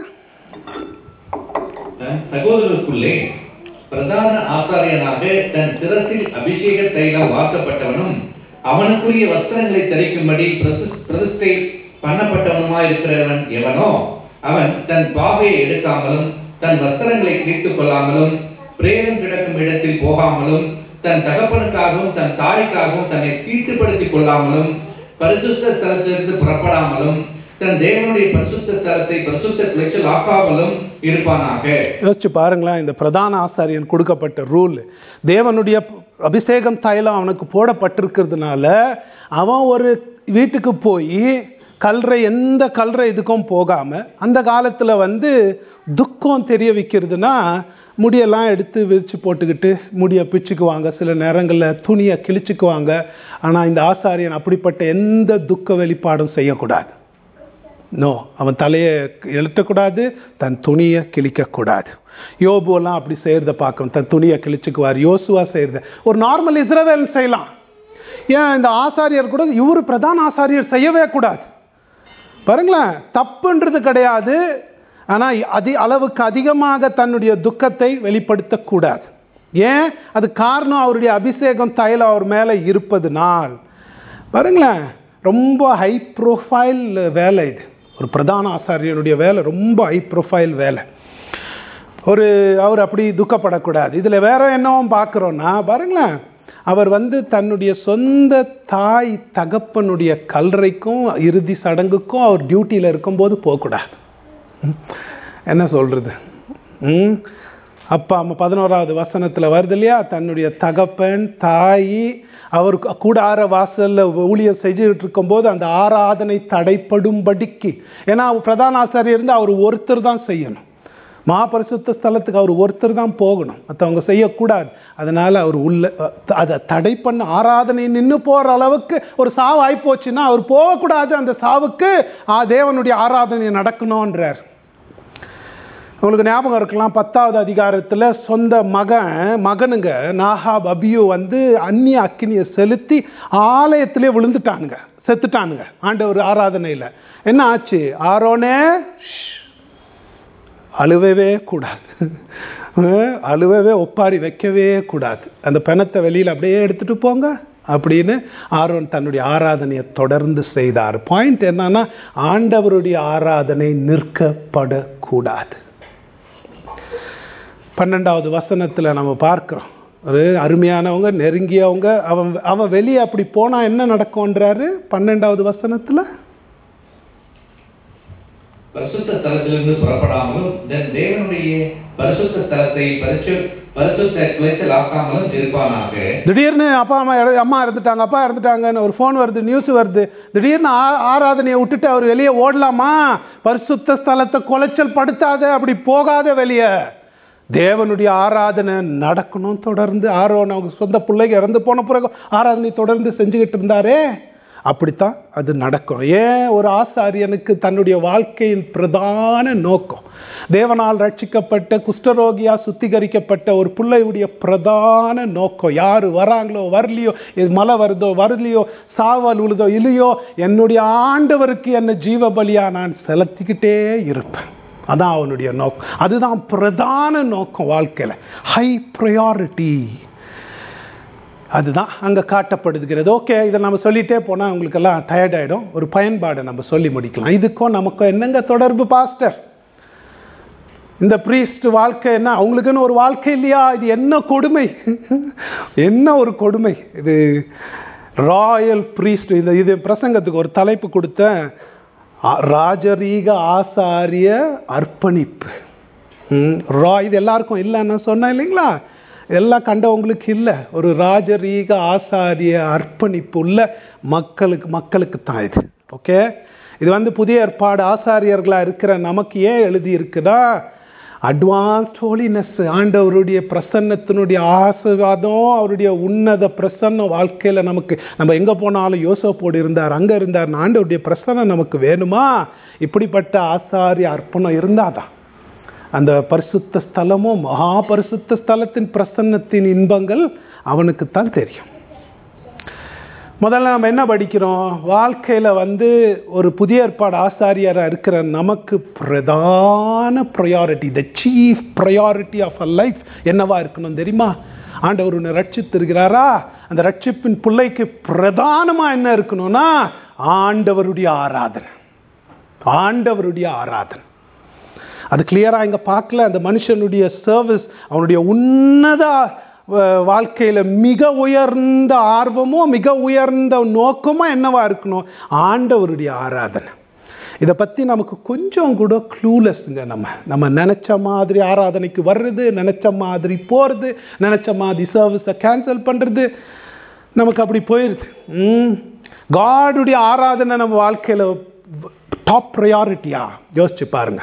தன் சகோதரருக்குள்ளே பிரதான ஆசாரியனாக தன் சிரசில் அபிஷேக தைலம் வார்க்கப்பட்டவனும் அவனுக்குரிய வஸ்திரங்களை தரிக்கும்படி பிரசிஸ்- பிரதிஷ்டை பண்ணப்பட்டவனுமாயிருக்கிறவன் எவனோ அவன் தன் பாவையை எடுக்காமலும் தன் வஸ்திரங்களை கிழித்துக் கொள்ளாமலும் பிரேதம் கிடக்கும் இடத்தில் போகாமலும் தன் தகப்பனுக்காகவும் தன் தாய்க்காகவும் தன்னை தீட்டுப்படுத்திக் கொள்ளாமலும் பரிசுத்த ஸ்தலத்திலிருந்து புறப்படாமலும் தன் தேவனுடைய பரிசுத்த ஸ்தலத்தை பரிசுத்த குலைச்சல் ஆக்காமலும் இருப்பானாக
யோசிச்சு பாருங்களேன் இந்த பிரதான ஆசாரியன் கொடுக்கப்பட்ட ரூல் தேவனுடைய அபிஷேகம் தைலம் அவனுக்கு போடப்பட்டிருக்கிறதுனால அவன் ஒரு வீட்டுக்கு போய் கல்றை எந்த கல்றை இதுக்கும் போகாமல் அந்த காலத்தில் வந்து துக்கம் தெரிய வைக்கிறதுனா முடியெல்லாம் எடுத்து விரித்து போட்டுக்கிட்டு முடியை பிச்சுக்குவாங்க சில நேரங்களில் துணியை கிழிச்சுக்குவாங்க ஆனால் இந்த ஆசாரியன் அப்படிப்பட்ட எந்த துக்க வெளிப்பாடும் செய்யக்கூடாது நோ அவன் தலையை எழுட்டக்கூடாது தன் துணியை கிழிக்கக்கூடாது யோபுவெல்லாம் அப்படி செய்கிறத பார்க்கணும் தன் துணியை கிழிச்சுக்குவார் யோசுவா செய்கிறத ஒரு நார்மல் இஸ்ரவேல் செய்யலாம் ஏன் இந்த ஆசாரியர் கூட இவர் பிரதான ஆசாரியர் செய்யவே கூடாது பாருங்களேன் தப்புன்றது கிடையாது ஆனால் அதி அளவுக்கு அதிகமாக தன்னுடைய துக்கத்தை வெளிப்படுத்தக்கூடாது ஏன் அது காரணம் அவருடைய அபிஷேகம் தைலம் அவர் மேலே இருப்பதுனால் பாருங்களேன் ரொம்ப ஹை ப்ரொஃபைல் வேலை இது ஒரு பிரதான ஆசாரியனுடைய வேலை ரொம்ப ஹை ப்ரொஃபைல் வேலை ஒரு அவர் அப்படி துக்கப்படக்கூடாது இதில் வேற என்னவும் பார்க்குறோன்னா பாருங்களேன் அவர் வந்து தன்னுடைய சொந்த தாய் தகப்பனுடைய கல்லறைக்கும் இறுதி சடங்குக்கும் அவர் டியூட்டியில் இருக்கும்போது போகக்கூடாது ம். என்ன சொல்கிறது ம் அப்பா அம்மா பதினோராவது வசனத்தில் வருது இல்லையா தன்னுடைய தகப்பன் தாய் அவர் கூடார வாசலில் ஊழியம் செஞ்சுக்கிட்டு இருக்கும்போது அந்த ஆராதனை தடைப்படும்படிக்கு ஏன்னா அவர் பிரதான ஆசாரியர் இருந்து அவர் ஒருத்தர் தான் செய்யணும் மகாபரிசுத்த ஸ்தலத்துக்கு அவர் ஒருத்தர் தான் போகணும் மற்றவங்க செய்யக்கூடாது அதனால் அவர் உள்ள அதை தடை பண்ண ஆராதனை நின்று போகிற அளவுக்கு ஒரு சாவு ஆயிப்போச்சுன்னா அவர் போகக்கூடாது அந்த சாவுக்கு ஆ தேவனுடைய ஆராதனை நடக்கணுன்றார் உங்களுக்கு ஞாபகம் இருக்கலாம் பத்தாவது அதிகாரத்தில் சொந்த மகன் மகனுங்க நாகாப் அபியு வந்து அந்நிய அக்கினியை செலுத்தி ஆலயத்திலே விழுந்துட்டானுங்க செத்துட்டானுங்க ஆண்டவர் ஆராதனையில் என்ன ஆச்சு ஆரோனே ஷ், அழுவவே கூடாது அஹ், அழுவவே ஒப்பாரி வைக்கவே கூடாது அந்த பிணத்தை வெளியில் அப்படியே எடுத்துட்டு போங்க அப்படின்னு ஆரோன் தன்னுடைய ஆராதனையை தொடர்ந்து செய்தார் பாயிண்ட் என்னன்னா ஆண்டவருடைய ஆராதனை நிற்கப்படக்கூடாது பன்னெண்டாவது வசனத்தில் நம்ம பார்க்குறோம் ஒரு அருமையானவங்க நெருங்கியவங்க அவன் அவன் வெளியே அப்படி போனால் என்ன நடக்கும்ன்றாரு பன்னெண்டாவது வசனத்தில்
பரிசுத்த ஸ்தலத்திலிருந்து புறப்படாமலும் தன் தேவனுடைய பரிசுத்த ஸ்தலத்தை பரிசு பரிசுத்த குலைச்சல் ஆக்காமலும் இருப்பானாக
திடீர்னு அப்பா அம்மா இற- அம்மா இறந்துட்டாங்க அப்பா இறந்துட்டாங்கன்னு ஒரு ஃபோன் வருது நியூஸ் வருது திடீர்னு ஆ- ஆராதனையை விட்டுட்டு அவர் வெளியே ஓடலாமா பரிசுத்த ஸ்தலத்தை குலைச்சல் படுத்தாத அப்படி போகாத வெளியே தேவனுடைய ஆராதனை நடக்கணும் தொடர்ந்து ஆரோன் அவங்க சொந்த பிள்ளைங்க இறந்து போன பிறகு ஆராதனை தொடர்ந்து செஞ்சுக்கிட்டு இருந்தாரே அப்படித்தான் அது நடக்கும் ஏன் ஒரு ஆசாரியனுக்கு தன்னுடைய வாழ்க்கையின் பிரதான நோக்கம் தேவனால் ரட்சிக்கப்பட்ட குஷ்டரோகியா சுத்திகரிக்கப்பட்ட ஒரு பிள்ளையுடைய பிரதான நோக்கம் யார் வராங்களோ வரலையோ இது மழை வருதோ வரலையோ சாவல் உழுதோ இல்லையோ என்னுடைய ஆண்டவருக்கு என்ன ஜீவ பலியா நான் செலுத்திக்கிட்டே இருப்பேன் அதான் அவனுடைய நோக்கம் அதுதான் பிரதான நோக்கம் வாழ்க்கையில் ஹை ப்ரையாரிட்டி அதுதான் அங்கே காட்டப்படுகிறது ஓகே இதை நம்ம சொல்லிட்டே போனால் உங்களுக்கெல்லாம் டயர்ட் ஆகிடும் ஒரு பயன்பாடை நம்ம சொல்லி முடிக்கலாம் இதுக்கும் நமக்கும் என்னங்க தொடர்பு பாஸ்டர் இந்த ப்ரீஸ்ட் வாழ்க்கை என்ன அவங்களுக்குன்னு ஒரு வாழ்க்கை இல்லையா இது என்ன கொடுமை என்ன ஒரு கொடுமை இது ராயல் ப்ரீஸ்ட் இந்த இது பிரசங்கத்துக்கு ஒரு தலைப்பு கொடுத்தேன் ஆ- ராஜரீக ஆசாரிய அர்ப்பணிப்பு ம், ரா இது எல்லாருக்கும் இல்லைன்னு சொன்னேன் இல்லைங்களா இதெல்லாம் கண்டவங்களுக்கு இல்லை ஒரு ராஜரீக ஆசாரிய அர்ப்பணிப்பு உள்ள மக்களுக்கு மக்களுக்கு தான் இது ஓகே இது வந்து புதிய ஏற்பாடு ஆசாரியர்களாக இருக்கிற நமக்கு ஏன் எழுதி இருக்குதா அட்வான்ஸ்ட் ஹோலினஸ் ஆண்டவருடைய பிரசன்னத்தினுடைய ஆசீர்வாதம் அவருடைய உன்னத பிரசன்னம் வாழ்க்கையில் நமக்கு நம்ம எங்கே போனாலும் யோசப்போடு இருந்தார் அங்கே இருந்தார் ஆண்டவருடைய பிரசன்னம் நமக்கு வேணுமா இப்படிப்பட்ட ஆசாரிய அர்ப்பணம் இருந்தாதான் அந்த பரிசுத்த ஸ்தலமும் மகா பரிசுத்த ஸ்தலத்தின் பிரசன்னத்தின் இன்பங்கள் அவனுக்குத்தான் தெரியும் முதல்ல நம்ம என்ன படிக்கிறோம் வாழ்க்கையில் வந்து ஒரு புதிய ஏற்பாடு ஆசாரியராக இருக்கிற நமக்கு பிரதான priority the chief priority of a life என்னவா இருக்கணும் தெரியுமா ஆண்டவர் ஒன்று ரட்சித்திருக்கிறாரா அந்த ரட்சிப்பின் பிள்ளைக்கு பிரதானமாக என்ன இருக்கணும்னா ஆண்டவருடைய ஆராதனை ஆண்டவருடைய ஆராதனை அது கிளியராக இங்கே பார்க்கல அந்த மனுஷனுடைய சர்வீஸ் அவனுடைய உன்னத வாழ்க்கையில் மிக உயர்ந்த ஆர்வமோ மிக உயர்ந்த நோக்கமோ என்னவா இருக்கணும் ஆண்டவருடைய ஆராதனை இதை பற்றி நமக்கு கொஞ்சம் கூட க்ளூலெஸ்ங்க நம்ம நம்ம நினச்ச மாதிரி ஆராதனைக்கு வர்றது நினச்ச மாதிரி போகிறது நினச்ச மாதிரி சர்வீஸை கேன்சல் பண்ணுறது நமக்கு அப்படி போயிடுது காடுடைய ஆராதனை நம்ம வாழ்க்கையில் டாப் ப்ரையாரிட்டியா யோசிச்சு பாருங்க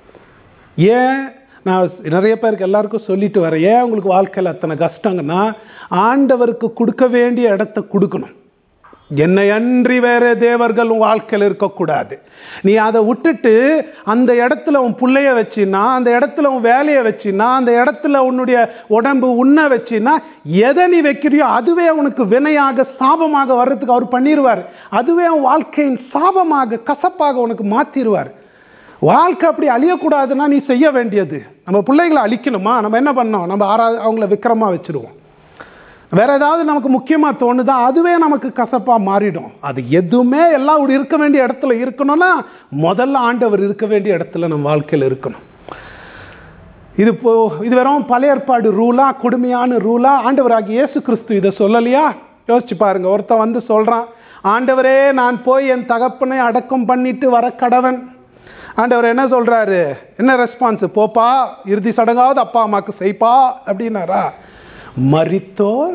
ஏன் நான் நிறைய பேருக்கு எல்லாருக்கும் சொல்லிட்டு வரேன் ஏன் உங்களுக்கு வாழ்க்கையில் அத்தனை கஷ்டங்கன்னா ஆண்டவருக்கு கொடுக்க வேண்டிய இடத்த கொடுக்கணும் என்னை அன்றி வேற தேவர்கள் உன் வாழ்க்கையில் இருக்கக்கூடாது நீ அதை விட்டுட்டு அந்த இடத்துல உன் பிள்ளைய வச்சின்னா அந்த இடத்துல உன் வேலையை வச்சின்னா அந்த இடத்துல உன்னுடைய உடம்பு உண்ண வச்சின்னா எதை நீ வைக்கிறியோ அதுவே உனக்கு வினையாக சாபமாக வர்றதுக்கு அவர் பண்ணிடுவார் அதுவே உன் வாழ்க்கையின் சாபமாக கசப்பாக உனக்கு மாற்றிடுவார் வாழ்க்கை அப்படி அழியக்கூடாதுன்னா நீ செய்ய வேண்டியது நம்ம பிள்ளைகளை அழிக்கணுமா நம்ம என்ன பண்ணோம் நம்ம ஆரா அவங்கள விக்கிரமாக வச்சுருவோம் வேற ஏதாவது நமக்கு முக்கியமாக தோணுதா அதுவே நமக்கு கசப்பாக மாறிடும் அது எதுவுமே எல்லாம் இருக்க வேண்டிய இடத்துல இருக்கணும்னா முதல்ல ஆண்டவர் இருக்க வேண்டிய இடத்துல நம்ம வாழ்க்கையில் இருக்கணும் இது இப்போ இது வெறும் பழைய ஏற்பாடு ரூலா கொடுமையான ரூலா ஆண்டவராகி இயேசு கிறிஸ்து இதை சொல்லலையா யோசிச்சு பாருங்க ஒருத்தன் வந்து சொல்கிறான் ஆண்டவரே நான் போய் என் தகப்பனை அடக்கம் பண்ணிட்டு வர கடவன் ஆண்டவர் என்ன சொல்கிறாரு என்ன ரெஸ்பான்ஸு போப்பா இறுதி சடங்காவது அப்பா அம்மாவுக்கு செய்ப்பா அப்படின்னாரா மரித்தோர்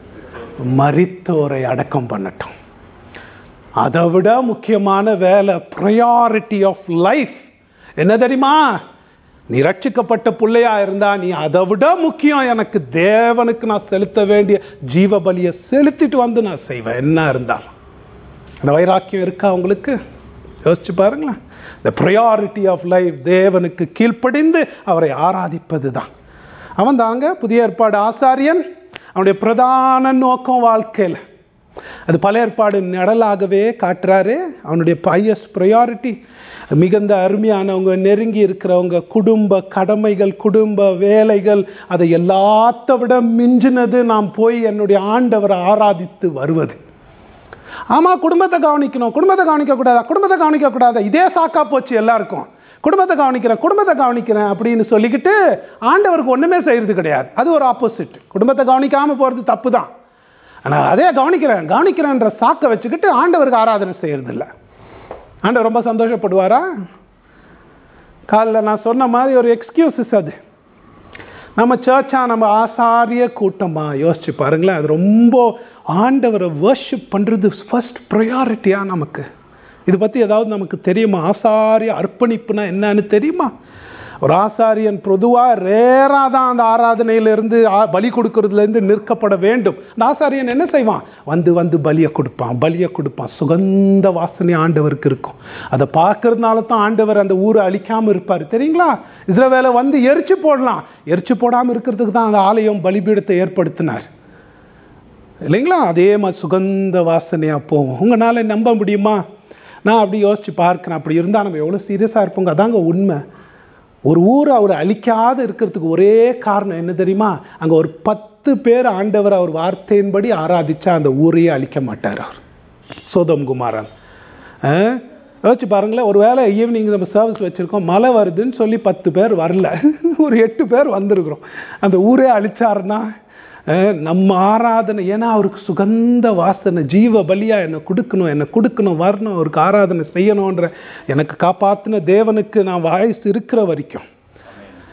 மரித்தோரை அடக்கம் பண்ணட்டும் அதை விட முக்கியமான வேலை ப்ரையாரிட்டி ஆஃப் லைஃப் என்ன தெரியுமா நீ ரட்சிக்கப்பட்ட பிள்ளையா இருந்தா நீ அதை விட முக்கியம் எனக்கு தேவனுக்கு நான் செலுத்த வேண்டிய ஜீவ பலியை செலுத்திட்டு வந்து நான் செய்வேன் என்ன இருந்தாலும் அந்த வைராக்கியம் இருக்கா உங்களுக்கு யோசிச்சு பாருங்களேன் த ப்ரையாரிட்டி ஆஃப் லைஃப் தேவனுக்கு கீழ்ப்படிந்து அவரை ஆராதிப்பது தான் அவன் தாங்க புதிய ஏற்பாடு ஆசாரியன் அவனுடைய பிரதான நோக்கம் வாழ்க்கையில் அது பல ஏற்பாடு நிழலாகவே காட்டுறாரு அவனுடைய ஹையஸ்ட் ப்ரையாரிட்டி மிகுந்த அருமையானவங்க நெருங்கி இருக்கிறவங்க குடும்ப கடமைகள் குடும்ப வேலைகள் அதை எல்லாத்த விட மிஞ்சினது நாம் போய் என்னுடைய ஆண்டவரை ஆராதித்து வருவது ஆமாம் குடும்பத்தை கவனிக்கணும் குடும்பத்தை கவனிக்கக்கூடாதா குடும்பத்தை கவனிக்கக்கூடாதா இதே சாக்கா போச்சு எல்லாருக்கும் குடும்பத்தை கவனிக்கிறேன் குடும்பத்தை கவனிக்கிறேன் அப்படின்னு சொல்லிக்கிட்டு ஆண்டவருக்கு ஒன்றுமே செய்கிறது கிடையாது அது ஒரு ஆப்போசிட் குடும்பத்தை கவனிக்காமல் போகிறது தப்பு தான் ஆனால் அதே கவனிக்கிறேன் கவனிக்கிறேன்ற சாக்கை வச்சுக்கிட்டு ஆண்டவருக்கு ஆராதனை செய்கிறது இல்லை ஆண்டவர் ரொம்ப சந்தோஷப்படுவாரா காலைல நான் சொன்ன மாதிரி ஒரு எக்ஸ்கியூசஸ் அது நம்ம சர்ச்சா நம்ம ஆசாரிய கூட்டமாக யோசிச்சு பாருங்களேன் அது ரொம்ப ஆண்டவரை வர்ஷிப் பண்ணுறது ஃபஸ்ட் ப்ரையாரிட்டியாக நமக்கு இதை பற்றி ஏதாவது நமக்கு தெரியுமா ஆசாரிய அர்ப்பணிப்புனா என்னன்னு தெரியுமா ஒரு ஆசாரியன் பொதுவாக ரேராக தான் அந்த ஆராதனையிலேருந்து பலி கொடுக்கறதுலேருந்து நிற்கப்பட வேண்டும் அந்த ஆசாரியன் என்ன செய்வான் வந்து வந்து பலியை கொடுப்பான் பலியை கொடுப்பான் சுகந்த வாசனை ஆண்டவருக்கு இருக்கும் அதை பார்க்கறதுனால தான் ஆண்டவர் அந்த ஊரை அழிக்காமல் இருப்பார் தெரியுங்களா இஸ்ரவேலை வந்து எரிச்சு போடலாம் எரிச்சு போடாமல் இருக்கிறதுக்கு தான் அந்த ஆலயம் பலிபீடத்தை ஏற்படுத்தினார் இல்லைங்களா அதே மாதிரி சுகந்த வாசனையாக போகும் உங்களால் நம்ப முடியுமா நான் அப்படி யோசித்து பார்க்குறேன் அப்படி இருந்தால் நம்ம எவ்வளோ சீரியஸாக இருப்போங்க அதாங்க உண்மை ஒரு ஊரை அவர் அழிக்காத இருக்கிறதுக்கு ஒரே காரணம் என்ன தெரியுமா அங்கே ஒரு பத்து பேர் ஆண்டவர் அவர் வார்த்தையின்படி ஆராதிச்சா அந்த ஊரையே அழிக்க மாட்டார் அவர் சோதம் குமாரன் யோசிச்சு பாருங்களேன் ஒரு வேளை ஈவினிங் நம்ம சர்வீஸ் வச்சுருக்கோம் மழை வருதுன்னு சொல்லி பத்து பேர் வரல ஒரு எட்டு பேர் வந்திருக்கிறோம் அந்த ஊரே அழிச்சாருன்னா நம்ம ஆராதனை ஏன்னா அவருக்கு சுகந்த வாசனை ஜீவ பலியாக என்னை கொடுக்கணும் என்னை கொடுக்கணும் வரணும் அவருக்கு ஆராதனை செய்யணுன்ற எனக்கு காப்பாற்றின தேவனுக்கு நான் வாய்ஸ் இருக்கிற வரைக்கும்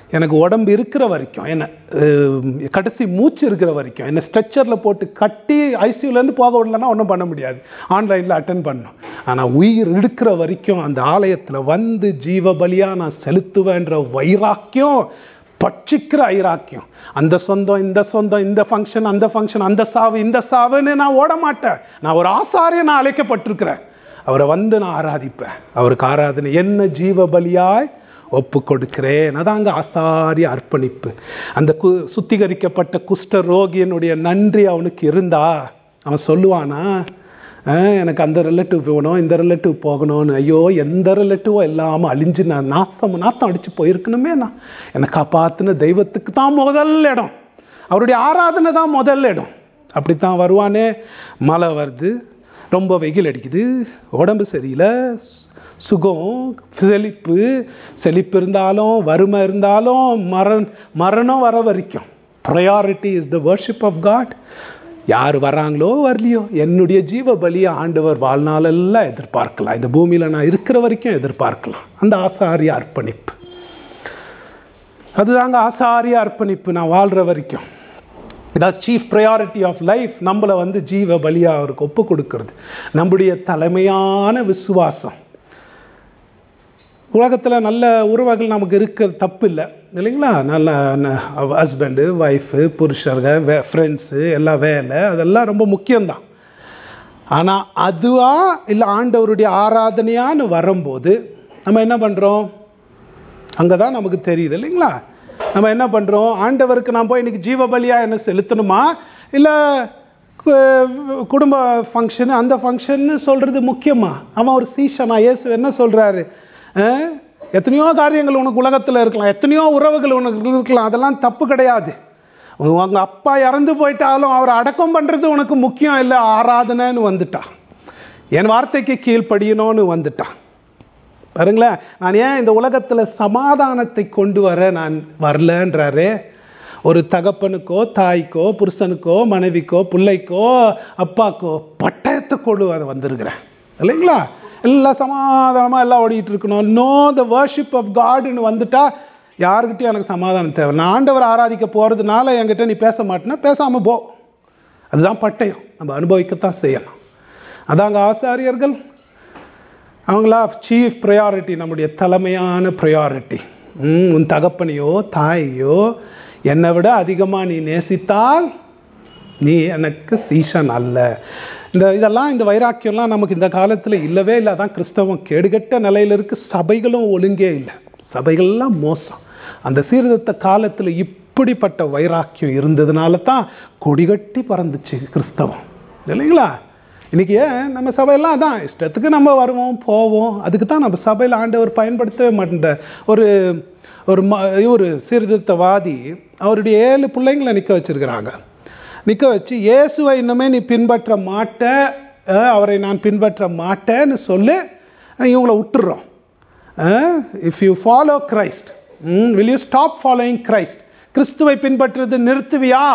எனக்கு உடம்பு இருக்கிற வரைக்கும் என்ன அஹ், கடைசி மூச்சு இருக்கிற வரைக்கும் என்ன ஸ்ட்ரெச்சரில் போட்டு கட்டி ஐசியூலேருந்து போக விடலன்னா ஒன்றும் பண்ண முடியாது ஆன்லைனில் அட்டன் பண்ணணும் ஆனால் உயிர் இருக்கிற வரைக்கும் அந்த ஆலயத்தில் வந்து ஜீவ பலியாக நான் செலுத்துவேன்ற வைராக்கியம் பட்சிக்கிற ஐராக்கியம் அந்த சொந்தம் இந்த சொந்தம் இந்த ஃபங்க்ஷன் அந்த ஃபங்க்ஷன் அந்த சாவு இந்த சாவுன்னு நான் ஓட மாட்டேன் நான் ஒரு ஆசாரிய நான் அழைக்கப்பட்டிருக்கிறேன் அவரை வந்து நான் ஆராதிப்பேன் அவருக்கு ஆராதனை என்ன ஜீவ பலியாய் ஒப்பு கொடுக்கிறேன் அதாங்க ஆசாரிய அர்ப்பணிப்பு அந்த கு சுத்திகரிக்கப்பட்ட குஷ்ட ரோகியனுடைய நன்றி அவனுக்கு இருந்தா அவன் சொல்லுவானா "அஹ், எனக்கு அந்த ரிலேட்டிவ் போகணும் இந்த ரிலேட்டிவ் போகணும்னு ஐயோ எந்த ரிலேட்டிவும் இல்லாமல் அழிஞ்சு நான் நாசம் நாத்தம் அடித்து போயிருக்கணுமே நான் என்னை காப்பாற்றின தெய்வத்துக்கு தான் முதல் இடம் அவருடைய ஆராதனை தான் முதல் இடம் அப்படித்தான் வருவானே மழை வருது ரொம்ப வெயில் அடிக்குது உடம்பு சரியில்லை சு- சுகம் செழிப்பு செழிப்பு இருந்தாலும் வறுமை இருந்தாலும் மரண் மரணம் வர வரைக்கும் priority is the worship of God யார் வராங்களோ வரலையோ என்னுடைய ஜீவ பலியை ஆண்டவர் வாழ்நாளெல்லாம் எதிர்பார்க்கலாம் இந்த பூமியில் நான் இருக்கிற வரைக்கும் எதிர்பார்க்கலாம் அந்த ஆசாரிய அர்ப்பணிப்பு அதுதாங்க ஆசாரிய அர்ப்பணிப்பு நான் வாழ்கிற வரைக்கும் இதான் சீஃப் ப்ரையாரிட்டி ஆஃப் லைஃப் நம்மளை வந்து ஜீவ பலியாக அவருக்கு ஒப்பு கொடுக்கறது நம்முடைய தலைமையான விசுவாசம் உலகத்தில் நல்ல உறவுகள் நமக்கு இருக்கிறது தப்பு இல்லை இல்லைங்களா நல்ல ஹஸ்பண்டு ஒய்ஃபு புருஷர்கள் வே ஃப்ரெண்ட்ஸு எல்லாம் வேலை அதெல்லாம் ரொம்ப முக்கியம்தான் ஆனால் அதுவா இல்லை ஆண்டவருடைய ஆராதனையான்னு வரும்போது நம்ம என்ன பண்ணுறோம் அங்கே தான் நமக்கு தெரியுது இல்லைங்களா நம்ம என்ன பண்ணுறோம் ஆண்டவருக்கு நான் போய் இன்னைக்கு ஜீவ பலியா என்ன செலுத்தணுமா இல்லை குடும்ப ஃபங்க்ஷனு அந்த ஃபங்க்ஷன்னு சொல்கிறது முக்கியமா அவன் ஒரு சீஷனா இயேசு என்ன சொல்கிறாரு எத்தனையோ காரியங்கள் உனக்கு உலகத்தில் இருக்கலாம் எத்தனையோ உறவுகள் உனக்கு இருக்கலாம் அதெல்லாம் தப்பு கிடையாது உங்கள் அப்பா இறந்து போயிட்டாலும் அவரை அடக்கம் பண்ணுறது உனக்கு முக்கியம் இல்லை ஆராதனைன்னு வந்துட்டா என் வார்த்தைக்கு கீழ்ப்படியணும்னு வந்துட்டான் பாருங்களேன் நான் ஏன் இந்த உலகத்தில் சமாதானத்தை கொண்டு வர நான் வரலன்றாரு ஒரு தகப்பனுக்கோ தாய்க்கோ புருஷனுக்கோ மனைவிக்கோ பிள்ளைக்கோ அப்பாக்கோ பட்டயத்தை கொண்டு வர வந்திருக்கிறேன் இல்லைங்களா எல்லாம் சமாதானமாக எல்லாம் ஓடிட்டு இருக்கணும் நோ த வர்ஷிப் ஆஃப் காட்னு வந்துட்டா யாருக்கிட்டையும் எனக்கு சமாதானம் தேவை நான் ஆண்டவர் ஆராதிக்க போகிறதுனால என்கிட்ட நீ பேச மாட்டேன்னா பேசாமல் போ அதுதான் பட்டயம் நம்ம அனுபவிக்கத்தான் செய்யணும் அதாங்க ஆசாரியர்கள் அவங்களா சீஃப் ப்ரையாரிட்டி நம்முடைய தலைமையான ப்ரையாரிட்டி உன் தகப்பனையோ தாயையோ என்னை விட அதிகமாக நீ நேசித்தால் நீ எனக்கு சீஷன் அல்ல இந்த இதெல்லாம் இந்த வைராக்கியம்லாம் நமக்கு இந்த காலத்தில் இல்லவே இல்லை அதான் கிறிஸ்தவம் கேடுகட்ட நிலையில் இருக்கு சபைகளும் ஒழுங்கே இல்லை சபைகள்லாம் மோசம் அந்த சீர்திருத்த காலத்தில் இப்படிப்பட்ட வைராக்கியம் இருந்ததுனால தான் கொடிகட்டி பறந்துச்சு கிறிஸ்தவம் இல்லைங்களா இன்றைக்கி ஏன் நம்ம சபையெல்லாம் அதான் இஷ்டத்துக்கு நம்ம வருவோம் போவோம் அதுக்கு தான் நம்ம சபையில் ஆண்டவர் பயன்படுத்தவே மாட்டேன் ஒரு ஒரு ம ஒரு சீர்திருத்தவாதி அவருடைய ஏழு பிள்ளைங்களை நிற்க வச்சுருக்கிறாங்க நிற்க வச்சு இயேசுவை இன்னுமே நீ பின்பற்ற மாட்ட அஹ், அவரை நான் பின்பற்ற மாட்டேன்னு சொல்லி இவங்கள விட்டுடுறோம் if you follow Christ will you stop following Christ கிறிஸ்துவை பின்பற்றுறது நிறுத்துவியா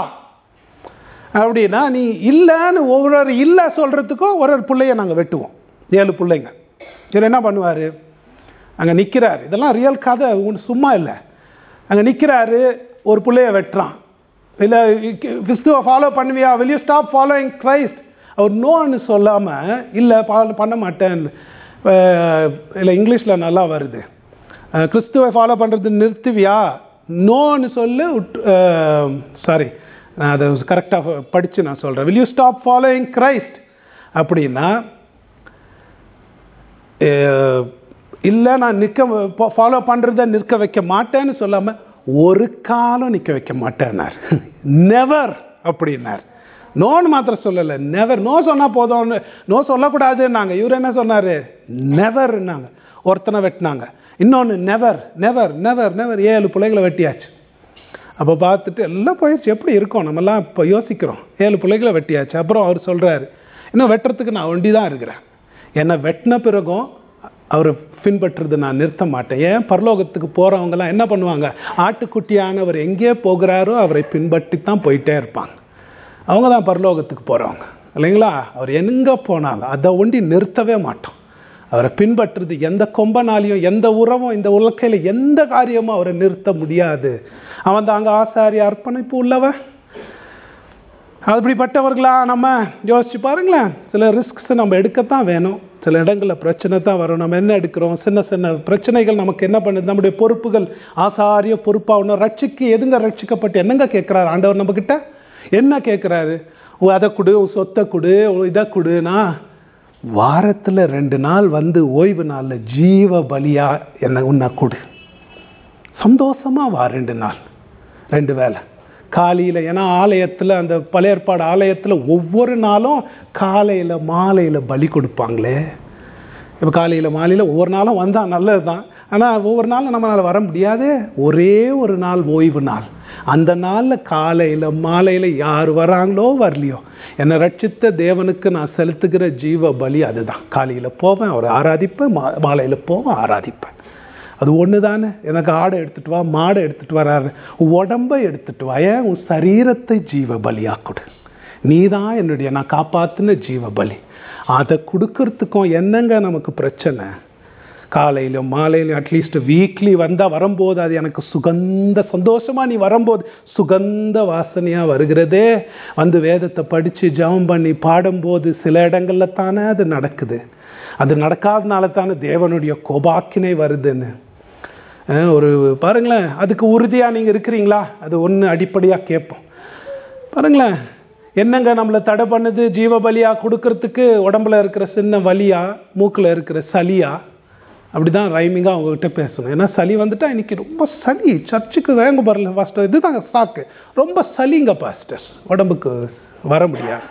அப்படின்னா நீ இல்லைன்னு ஒவ்வொரு இல்லை சொல்கிறதுக்கும் ஒரு ஒரு பிள்ளைய நாங்கள் வெட்டுவோம் ஏழு பிள்ளைங்க இவர் என்ன பண்ணுவார் அங்கே நிற்கிறார் இதெல்லாம் ரியல் கதை உன் சும்மா இல்லை அங்கே நிற்கிறாரு ஒரு பிள்ளைய வெட்டுறான் இல்லை கிறிஸ்துவை ஃபாலோ பண்ணுவியா will you stop following Christ அவர் நோன்னு சொல்லாமல் இல்லை ஃபாலோ பண்ண மாட்டேன் இல்லை இங்கிலீஷில் நல்லா வருது அஹ், கிறிஸ்துவை ஃபாலோ பண்ணுறது நிறுத்துவியா நோன்னு சொல்லு சாரி நான் அதை கரெக்டாக படித்து நான் சொல்கிறேன் will you stop following Christ அப்படின்னா இல்லை நான் நிற்க ஃபாலோ பண்ணுறத நிற்க வைக்க மாட்டேன்னு சொல்லாமல் ஒரு காலம் நிற்க வைக்க மாட்டேன்னார் நெவர் அப்படின்னார் நோன்னு மாத்திரம் சொல்லலை நெவர் நோ சொன்னால் போதும்னு நோ சொல்லக்கூடாதுன்னாங்க இவர் என்ன சொன்னார் நெவர்னாங்க ஒருத்தனை வெட்டினாங்க இன்னொன்று நெவர் நெவர் நெவர் நெவர் ஏழு பிள்ளைகளை வெட்டியாச்சு அப்போ பார்த்துட்டு எல்லாம் போயிடுச்சு எப்படி இருக்கும் நம்மலாம் இப்போ யோசிக்கிறோம் ஏழு பிள்ளைகளை வெட்டியாச்சு அப்புறம் அவர் சொல்கிறாரு இன்னும் வெட்டுறதுக்கு நான் ஒண்டி தான் இருக்கிறேன் என்னை வெட்டின பிறகும் அவரை பின்பற்றுறது நான் நிறுத்த மாட்டேன் ஏன் பரலோகத்துக்கு போகிறவங்கலாம் என்ன பண்ணுவாங்க ஆட்டுக்குட்டியானவர் எங்கே போகிறாரோ அவரை பின்பற்றி தான் போயிட்டே இருப்பாங்க அவங்க தான் பரலோகத்துக்கு போகிறவங்க இல்லைங்களா அவர் எங்கே போனாலும் அதை ஒண்டி நிறுத்தவே மாட்டோம் அவரை பின்பற்றுறது எந்த கொம்பனாலையும் எந்த உறவும் இந்த உலக்கையில் எந்த காரியமும் அவரை நிறுத்த முடியாது அவன் தாங்க ஆசாரிய அர்ப்பணிப்பு உள்ளவன் அப்படிப்பட்டவர்களா நம்ம யோசிச்சு பாருங்களேன் சில ரிஸ்க்ஸ் நம்ம எடுக்கத்தான் வேணும் சில இடங்களில் பிரச்சனை தான் வரும் நம்ம என்ன எடுக்கிறோம் சின்ன சின்ன பிரச்சனைகள் நமக்கு என்ன பண்ணுது நம்முடைய பொறுப்புகள் ஆசாரிய பொறுப்பாகணும் ரட்சிக்கு எதுங்க ரட்சிக்கப்பட்டு என்னங்க கேட்குறாரு ஆண்டவர் நம்மக்கிட்ட என்ன கேட்குறாரு அதை கொடு உன் சொத்தை கொடு உன் இதை கொடுனா வாரத்தில் ரெண்டு நாள் வந்து ஓய்வு நாளில் ஜீவ பலியா என்ன உன்னை கொடு சந்தோஷமா வா ரெண்டு நாள் ரெண்டு வேலை காலையில் ஏன்னா ஆலயத்தில் அந்த பழைய ஏற்பாடு ஆலயத்தில் ஒவ்வொரு நாளும் காலையில் மாலையில் பலி கொடுப்பாங்களே இப்போ காலையில் மாலையில் ஒவ்வொரு நாளும் வந்தால் நல்லது தான் ஆனால் ஒவ்வொரு நாளும் நம்மளால் வர முடியாது ஒரே ஒரு நாள் ஓய்வு நாள் அந்த நாளில் காலையில் மாலையில் யார் வராங்களோ வரலையோ என்னை ரட்சித்த தேவனுக்கு நான் செலுத்துகிற ஜீவ பலி அதுதான் காலையில் போவேன் அவர் ஆராதிப்பேன் மா மாலையில் போவேன் ஆராதிப்பேன் அது ஒன்று தானே எனக்கு ஆடை எடுத்துட்டு வா மாடை எடுத்துட்டு வராரு உன் உடம்பை எடுத்துட்டு வா ஏன் உன் சரீரத்தை ஜீவ பலியா கொடு நீ தான் என்னுடைய நான் காப்பாத்தின ஜீவ பலி அதை கொடுக்கறதுக்கும் என்னங்க நமக்கு பிரச்சனை காலையிலும் மாலையிலும் அட்லீஸ்ட் வீக்லி வந்தால் வரும்போது அது எனக்கு சுகந்த சந்தோஷமாக நீ வரும்போது சுகந்த வாசனையாக வருகிறதே வந்து வேதத்தை படித்து ஜெபம் பண்ணி பாடும்போது சில இடங்களில் தானே அது நடக்குது அது நடக்காதனால தானே தேவனுடைய கோபாக்கினை வருதுன்னு அஹ் ஒரு பாருங்களேன் அதுக்கு உறுதியாக நீங்கள் இருக்கிறீங்களா அது ஒன்று அடிப்படையாக கேட்போம் பாருங்களேன் என்னங்க நம்மளை தடை பண்ணுது ஜீவ பலியா கொடுக்கறதுக்கு உடம்புல இருக்கிற சின்ன வலியா மூக்கில் இருக்கிற சளியா அப்படிதான் ரைமிங்காக அவங்ககிட்ட பேசணும் ஏன்னா சளி வந்துட்டா இன்னைக்கு ரொம்ப சளி சர்ச்சுக்கு வேங்க வரல பாஸ்டர் இதுதாங்க சாக்கு ரொம்ப சளிங்க பாஸ்டர் உடம்புக்கு வர முடியாது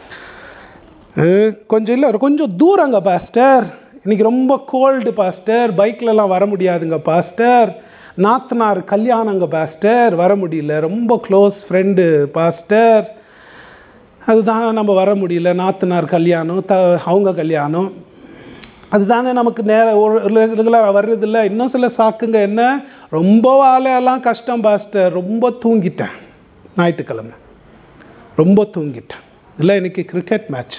அஹ் கொஞ்சம் இல்லை கொஞ்சம் தூரங்க பாஸ்டர் இன்னைக்கு ரொம்ப கோல்டு பாஸ்டர் பைக்லலாம் வர முடியாதுங்க பாஸ்டர் நாத்தனார் கல்யாணங்க பாஸ்டர் வர முடியல ரொம்ப க்ளோஸ் ஃப்ரெண்டு பாஸ்டர் அதுதான் நம்ம வர முடியல நாத்தனார் கல்யாணம் த அவங்க கல்யாணம் அதுதானே நமக்கு நேர ரெகுலராக வர்றதில்ல இன்னும் சில சாக்குங்க என்ன ரொம்ப வேலையெல்லாம் கஷ்டம் பாஸ்டர் ரொம்ப தூங்கிட்டேன் ஞாயிற்றுக்கிழமை ரொம்ப தூங்கிட்டேன் இல்லை இன்னைக்கு கிரிக்கெட் மேட்ச்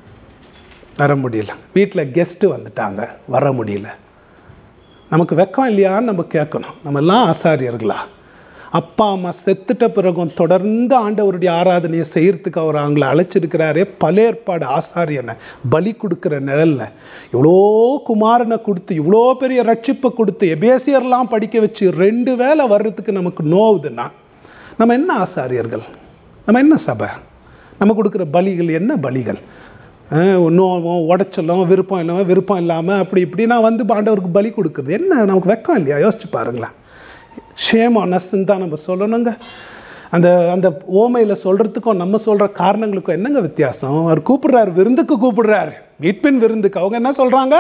வர முடியல வீட்டில் கெஸ்ட்டு வந்துட்டாங்க வர முடியல நமக்கு வெக்கம் இல்லையான்னு நம்ம கேட்கணும் நம்ம எல்லாம் ஆசாரியர்களா அப்பா அம்மா செத்துட்ட பிறகும் தொடர்ந்து ஆண்டவருடைய ஆராதனையை செய்யறதுக்கு அவர் அவங்கள அழைச்சிருக்கிறாரே பல ஏற்பாடு ஆசாரியனை பலி கொடுக்குற நிழல்ல இவ்வளோ குமாரனை கொடுத்து இவ்வளோ பெரிய ரட்சிப்பை கொடுத்து எபேசியர்லாம் படிக்க வச்சு ரெண்டு வேளை வர்றதுக்கு நமக்கு நோவுதுன்னா நம்ம என்ன ஆசாரியர்கள் நம்ம என்ன சபை நம்ம கொடுக்குற பலிகள் என்ன பலிகள் நோவும் உடைச்சலும் விருப்பம் இல்லாமல் விருப்பம் இல்லாமல் அப்படி இப்படி நான் வந்து ஆண்டவருக்கு பலி கொடுக்குறது என்ன நமக்கு வெக்கம் இல்லையா யோசிச்சு பாருங்களேன் ஷேம் அனஸ்ன்னு தான் நம்ம சொல்லணுங்க அந்த அந்த ஓமையில் சொல்கிறதுக்கும் நம்ம சொல்கிற காரணங்களுக்கும் என்னங்க வித்தியாசம் அவர் கூப்பிடுறாரு விருந்துக்கு கூப்பிடுறாரு மீட்பின் விருந்துக்கு அவங்க என்ன சொல்கிறாங்க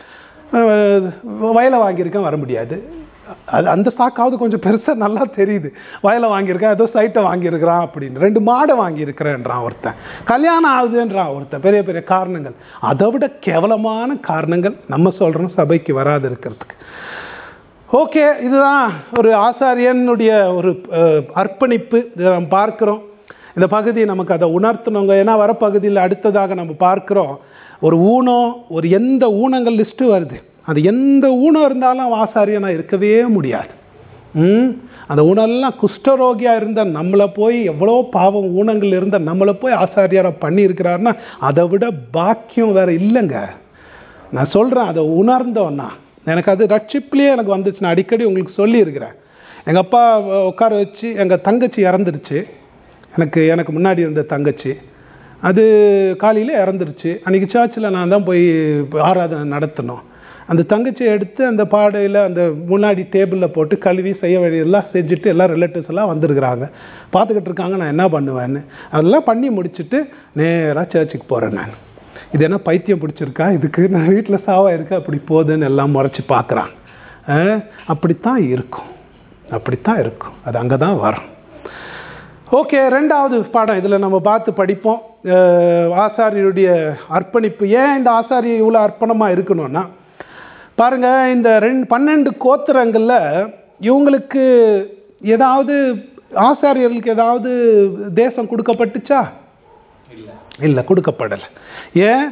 வயலை வாங்கியிருக்கேன் வர முடியாது அது அந்த சாக்காவது கொஞ்சம் பெருசாக நல்லா தெரியுது வயலை வாங்கியிருக்கேன் ஏதோ சைட்டை வாங்கியிருக்கிறான் அப்படின்னு ரெண்டு மாடை வாங்கியிருக்கிறேன்றான் ஒருத்தன் கல்யாணம் ஆகுதுன்றான் ஒருத்தன் பெரிய பெரிய காரணங்கள் அதை விட கேவலமான காரணங்கள் நம்ம சொல்கிறோம் சபைக்கு வராது இருக்கிறதுக்கு ஓகே இதுதான் ஒரு ஆசாரியனுடைய ஒரு அஹ், அர்ப்பணிப்பு இதை நம்ம பார்க்குறோம் இந்த பகுதி நமக்கு அதை உணர்த்தணுங்க ஏன்னா வர பகுதியில் அடுத்ததாக நம்ம பார்க்குறோம் ஒரு ஊனம் ஒரு எந்த ஊனங்கள் லிஸ்ட்டு வருது அது எந்த ஊனம் இருந்தாலும் அவன் ஆசாரியனாக இருக்கவே முடியாது ம் அந்த ஊனெல்லாம் குஷ்டரோகியாக இருந்த நம்மளை போய் எவ்வளோ பாவம் ஊனங்கள் இருந்த நம்மளை போய் ஆசாரியராக பண்ணியிருக்கிறாருன்னா அதை விட பாக்கியம் வேற இல்லைங்க நான் சொல்கிறேன் அதை உணர்ந்தோன்னா எனக்கு அது ரட்சிப்புலேயே எனக்கு வந்துச்சு நான் அடிக்கடி உங்களுக்கு சொல்லியிருக்கிறேன் எங்கள் அப்பா உட்கார வச்சு எங்கள் தங்கச்சி இறந்துருச்சு எனக்கு எனக்கு முன்னாடி இருந்த தங்கச்சி அது காலையில் இறந்துருச்சு அன்றைக்கி சர்ச்சில் நான் தான் போய் ஆராதனை நடத்தணும் அந்த தங்கச்சியை எடுத்து அந்த பாடையில் அந்த முன்னாடி டேபிளில் போட்டு கழுவி செய்ய வேண்டியதெல்லாம் செஞ்சுட்டு எல்லாம் ரிலேட்டிவ்ஸ் எல்லாம் வந்திருக்கிறாங்க பார்த்துக்கிட்டு இருக்காங்க நான் என்ன பண்ணுவேன்னு அதெல்லாம் பண்ணி முடிச்சுட்டு நேராக சர்ச்சுக்கு போகிறேன் நான் இது என்ன பைத்தியம் பிடிச்சிருக்கா இதுக்கு நான் வீட்டில் சாவா இருக்கா அப்படி போகுதுன்னு எல்லாம் முறைச்சி பார்க்குறான் அப்படித்தான் இருக்கும் அப்படித்தான் இருக்கும் அது அங்கே தான் வரும் ஓகே ரெண்டாவது பாடம் இதில் நம்ம பார்த்து படிப்போம் அஹ், ஆசாரியருடைய அர்ப்பணிப்பு ஏன் இந்த ஆசாரியர் இவ்வளோ அர்ப்பணமாக இருக்கணும்னா பாருங்க இந்த ரெண்டு பன்னெண்டு கோத்திரங்களில் இவங்களுக்கு ஏதாவது ஆசாரியர்களுக்கு ஏதாவது தேசம் கொடுக்கப்பட்டுச்சா இல்லை கொடுக்கப்படலை ஏன்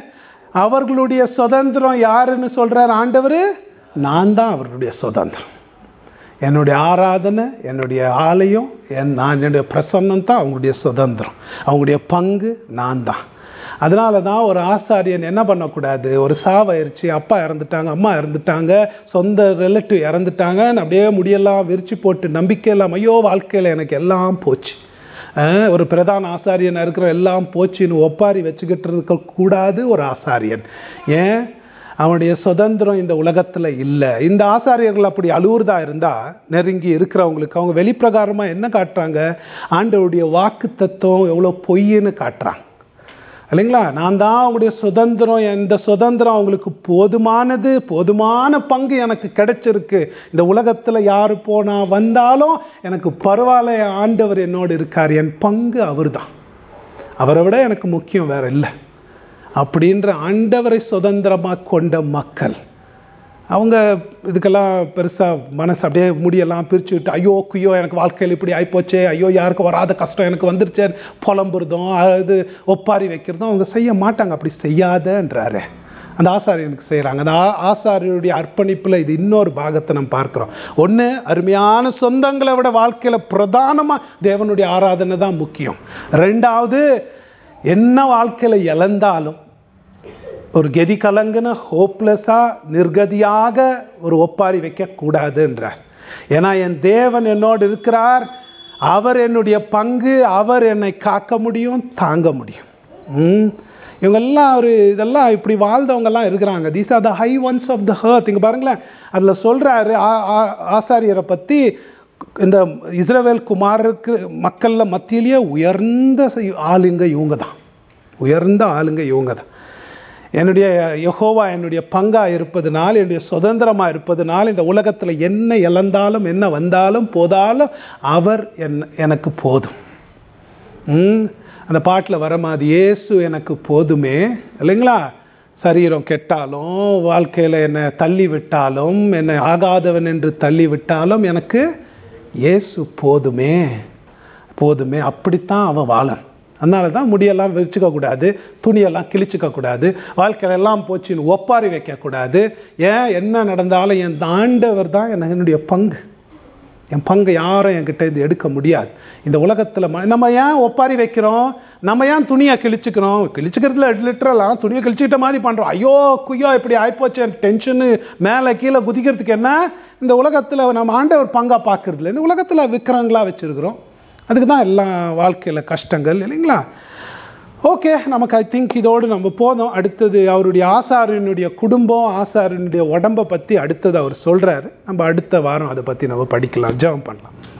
அவர்களுடைய சுதந்திரம் யாருன்னு சொல்றார் ஆண்டவர் நான் தான் அவர்களுடைய சுதந்திரம் என்னுடைய ஆராதனை என்னுடைய ஆலயம் என் நான் என்னுடைய பிரசன்னம் தான் அவங்களுடைய சுதந்திரம் அவங்களுடைய பங்கு நான் தான் அதனால தான் ஒரு ஆசாரியன் என்ன பண்ணக்கூடாது ஒரு சாவாயிருச்சு அப்பா இறந்துட்டாங்க அம்மா இறந்துட்டாங்க சொந்த ரிலேட்டிவ் இறந்துட்டாங்கன்னு அப்படியே முடியெல்லாம் விரிச்சு போட்டு நம்பிக்கை எல்லாம் ஐயோ வாழ்க்கையில் எனக்கு எல்லாம் போச்சு அஹ் ஒரு பிரதான ஆசாரியன் இருக்கிற எல்லாம் போச்சுன்னு ஒப்பாரி வச்சுக்கிட்டு இருக்க கூடாது ஒரு ஆசாரியன் ஏன் அவனுடைய சுதந்திரம் இந்த உலகத்தில் இல்லை இந்த ஆசாரியர்கள் அப்படி அழுவுறதா இருந்தால் நெருங்கி இருக்கிறவங்களுக்கு அவங்க வெளிப்பிரகாரமாக என்ன காட்டுறாங்க ஆண்டவருடைய வாக்கு தத்துவம் எவ்வளோ பொய்ன்னு காட்டுறாங்க இல்லைங்களா நான் தான் அவங்களுடைய சுதந்திரம் இந்த சுதந்திரம் அவங்களுக்கு போதுமானது போதுமான பங்கு எனக்கு கிடைச்சிருக்கு இந்த உலகத்தில் யார் போனா வந்தாலும் எனக்கு பரவாயில்ல என் ஆண்டவர் என்னோடு இருக்கார் என் பங்கு அவர்தான் அவரை விட எனக்கு முக்கியம் வேற இல்லை அப்படின்ற ஆண்டவரை சுதந்திரமாக கொண்ட மக்கள் அவங்க இதுக்கெல்லாம் பெருசாக மனசு அப்படியே முடியெல்லாம் பிரித்து விட்டு ஐயோ குய்யோ எனக்கு வாழ்க்கையில் இப்படி ஆயிப்போச்சே ஐயோ யாருக்கும் வராத கஷ்டம் எனக்கு வந்துருச்சே புலம்புறதும் அது ஒப்பாரி வைக்கிறதும் அவங்க செய்ய மாட்டாங்க அப்படி செய்யாதன்றாரு அந்த ஆசாரியனுக்கு செய்கிறாங்க அந்த ஆ- ஆசாரியருடைய அர்ப்பணிப்பில் இது இன்னொரு பாகத்தை நம்ம பார்க்குறோம் ஒன்று அருமையான சொந்தங்களை விட வாழ்க்கையில் பிரதானமாக தேவனுடைய ஆராதனை தான் முக்கியம் ரெண்டாவது என்ன வாழ்க்கையில் இழந்தாலும் ஒரு கெதி கலங்குன ஹோப்லெஸ்ஸாக நிர்கதியாக ஒரு ஒப்பாரி வைக்கக்கூடாதுன்றார் ஏன்னா என் தேவன் என்னோடு இருக்கிறார் அவர் என்னுடைய பங்கு அவர் என்னை காக்க முடியும் தாங்க முடியும் ம். இவங்கெல்லாம் ஒரு இதெல்லாம் இப்படி வாழ்ந்தவங்கெல்லாம் இருக்கிறாங்க these are the high ones of the earth இங்கே பாருங்களேன் அதில் சொல்கிறாரு ஆசாரியரை பற்றி இந்த இஸ்ரவேல் குமாருக்கு மக்களில் மத்தியிலேயே உயர்ந்த ஆளுங்க இவங்க தான் உயர்ந்த ஆளுங்க இவங்க தான் என்னுடைய யெகோவா என்னுடைய பங்கா இருப்பதனால் என்னுடைய சுதந்திரமாக இருப்பதனால் இந்த உலகத்தில் என்ன இழந்தாலும் என்ன வந்தாலும் போதாலும் அவர் என் எனக்கு போதும் ம் அந்த பாட்டில் வர மாதிரி இயேசு எனக்கு போதுமே இல்லைங்களா சரீரம் கெட்டாலும் வாழ்க்கையில் என்னை தள்ளி விட்டாலும் என்னை ஆகாதவன் என்று தள்ளி விட்டாலும் எனக்கு இயேசு போதுமே போதுமே அப்படித்தான் அவன் வாழன் அதனால தான் முடியெல்லாம் விரிச்சுக்க கூடாது துணியெல்லாம் கிழிச்சுக்க கூடாது வாழ்க்கையில எல்லாம் போச்சுன்னு ஒப்பாரி வைக்கக்கூடாது ஏன் என்ன நடந்தாலும் என் ஆண்டவர் தான் எனக்கு என்னுடைய பங்கு என் பங்கை யாரும் என்கிட்ட இது எடுக்க முடியாது இந்த உலகத்தில் நம்ம ஏன் ஒப்பாரி வைக்கிறோம் நம்ம ஏன் துணியை கிழிச்சுக்கிறோம் கிழிச்சுக்கிறதுல லிட்டரலாம் துணியை கிழிச்சுக்கிட்ட மாதிரி பண்ணுறோம் ஐயோ குய்யோ இப்படி ஆயிப்போச்சு டென்ஷனு மேலே கீழே குதிக்கிறதுக்கு என்ன இந்த உலகத்தில் நம்ம ஆண்டவர் பங்கா பார்க்கறதில்ல இந்த உலகத்தில் விற்கிறாங்களா வச்சுருக்குறோம் அதுக்கு தான் எல்லாம் வாழ்க்கையில் கஷ்டங்கள் இல்லைங்களா ஓகே நமக்கு ஐ திங்க் இதோடு நம்ம போதும் அடுத்தது அவருடைய ஆசாரியனுடைய குடும்பம் ஆசாரியனுடைய உடம்பை பற்றி அடுத்தது அவர் சொல்கிறாரு நம்ம அடுத்த வாரம் அதை பற்றி நம்ம படிக்கலாம் ஜெபம் பண்ணலாம்